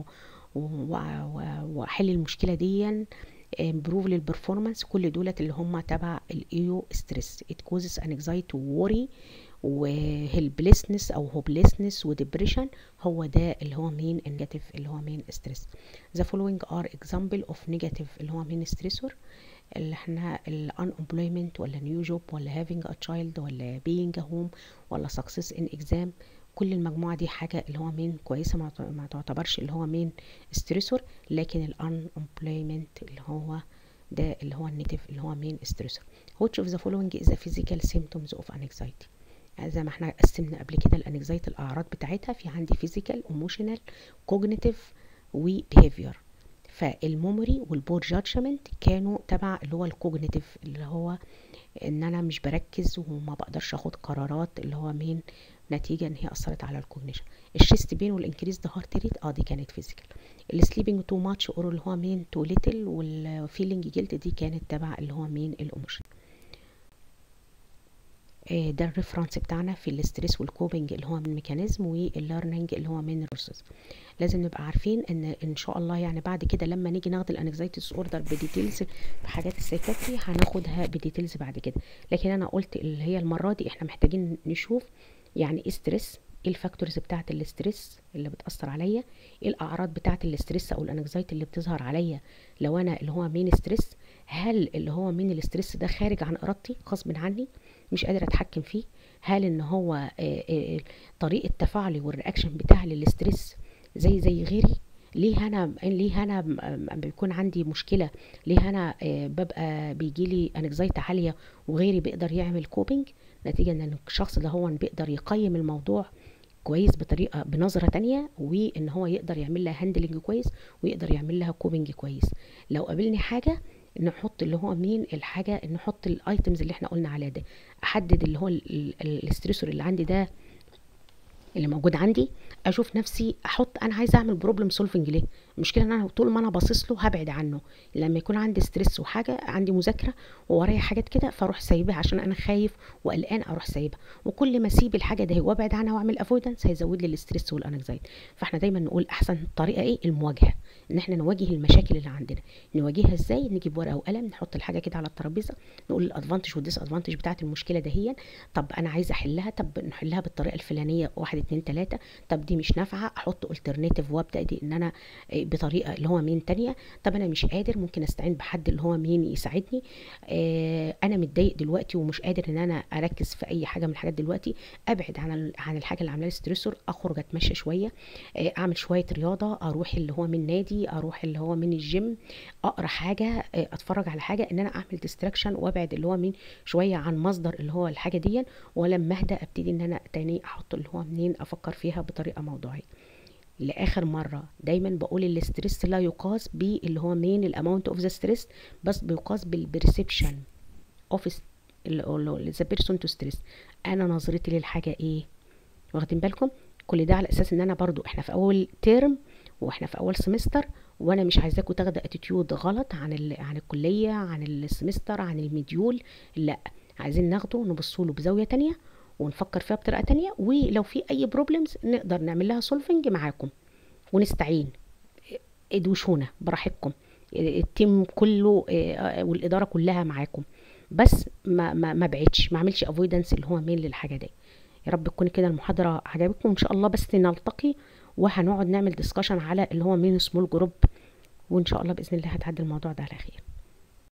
A: واحل المشكله دي امبروف للبرفورمانس كل دولت اللي هم تبع الايو ستريس ات كوزز انكزايتي ووري وهيلبلسنس او هوبلسنس وديبريشن هو ده اللي هو مين النيجاتيف اللي هو مين ستريس ذا فولوينج ار اكزامبل اوف نيجاتيف اللي هو مين ستريسور اللي احنا الان امبلويمنت ولا نيو جوب ولا having a child ولا being a home ولا success in exam كل المجموعة دي حاجة اللي هو مين كويسة ما تعتبرش اللي هو مين ستريسور لكن الان امبلويمنت اللي هو ده اللي هو النيتيف اللي هو مين ستريسور which of the following is the physical symptoms of anxiety زي ما احنا قسمنا قبل كده الانكزايتي الاعراض بتاعتها في عندي physical emotional cognitive و behavior فالميموري والبور جادجمنت كانوا تبع اللي هو الكوجنيتيف اللي هو ان انا مش بركز وما بقدرش اخد قرارات اللي هو مين نتيجه ان هي اثرت على الكوجنيشن الشيست بين والانكريز ذا هارت ريت اه دي كانت فيزيكال السليبنج تو ماتش اور اللي هو مين تو ليتل والفيلينج جلد دي كانت تبع اللي هو مين الايموشن ده الريفرنس بتاعنا في الاستريس والكوبنج اللي هو من ميكانيزم والليرنينج اللي هو من ريسورسز لازم نبقى عارفين ان ان شاء الله يعني بعد كده لما نيجي ناخد الانكزايتي ديس اوردر بديتيلز بحاجات السايكاتري هناخدها بديتيلز بعد كده لكن انا قلت اللي هي المره دي احنا محتاجين نشوف يعني ايه ستريس ايه الفاكتورز بتاعه الاستريس اللي بتاثر عليا ايه الاعراض بتاعه الاستريس او الانكزايتي اللي بتظهر عليا لو انا اللي هو مين ستريس هل اللي هو مين الاستريس ده خارج عن ارادتي غصب عني مش قادره اتحكم فيه هل ان هو طريقه تفاعلي والرياكشن بتاعي للاستريس زي زي غيري ليه انا ليه انا بيكون عندي مشكله ليه انا ببقى بيجي لي انكزايتي عاليه وغيري بيقدر يعمل كوبينج نتيجه ان الشخص ده هو بيقدر يقيم الموضوع كويس بطريقه بنظره تانية وان هو يقدر يعمل لها هاندلنج كويس ويقدر يعمل لها كوبينج كويس لو قابلني حاجه نحط اللي هو مين الحاجه نحط الايتمز اللي احنا قلنا عليها ده احدد اللي هو الستريسور اللي عندي ده اللي موجود عندي اشوف نفسي احط انا عايزه اعمل بروبلم سولفنج ليه المشكله ان انا طول ما انا باصص له هبعد عنه لما يكون عندي ستريس وحاجه عندي مذاكره وورايا حاجات كده فاروح سايبها عشان انا خايف وقلقان اروح سايبها وكل ما اسيب الحاجه دي وابعد عنها واعمل افويدنس هيزود لي الاستريس والانكزايتي فاحنا دايما نقول احسن طريقه ايه المواجهه ان احنا نواجه المشاكل اللي عندنا نواجهها ازاي نجيب ورقه وقلم نحط الحاجه كده على الترابيزه نقول الادفانتج والديس ادفانتج بتاعت المشكله دهيا طب انا عايزه احلها طب نحلها بالطريقه الفلانيه واحد اتنين تلاته طب دي مش نافعه احط الترناتيف وابدا دي ان انا بطريقه اللي هو مين تانية طب انا مش قادر ممكن استعين بحد اللي هو مين يساعدني آه انا متضايق دلوقتي ومش قادر ان انا اركز في اي حاجه من الحاجات دلوقتي ابعد عن عن الحاجه اللي عامله لي ستريسور اخرج اتمشى شويه آه اعمل شويه رياضه اروح اللي هو من نادي اروح اللي هو من الجيم اقرا حاجه آه اتفرج على حاجه ان انا اعمل ديستراكشن وابعد اللي هو مين شويه عن مصدر اللي هو الحاجه دي ولما اهدى ابتدي ان انا تاني احط اللي هو منين افكر فيها بطريقه موضوعيه لاخر مره دايما بقول الاسترس لا يقاس باللي هو مين الاماونت اوف ذا ستريس بس بيقاس بالبرسبشن اوف ذا بيرسون تو ستريس انا نظرتي للحاجه ايه واخدين بالكم كل ده على اساس ان انا برضو احنا في اول ترم واحنا في اول سمستر وانا مش عايزاكم تاخدوا اتيتيود غلط عن ال... عن الكليه عن السمستر عن المديول لا عايزين ناخده نبصوا له بزاويه تانية ونفكر فيها بطريقه تانية ولو في اي بروبلمز نقدر نعمل لها سولفنج معاكم ونستعين ادوشونا براحتكم التيم كله والاداره كلها معاكم بس ما ما ما بعدش ما اعملش افويدنس اللي هو مين للحاجه دي يا رب تكون كده المحاضره عجبتكم ان شاء الله بس نلتقي وهنقعد نعمل ديسكشن على اللي هو مين سمول جروب وان شاء الله باذن الله هتعدي الموضوع ده على خير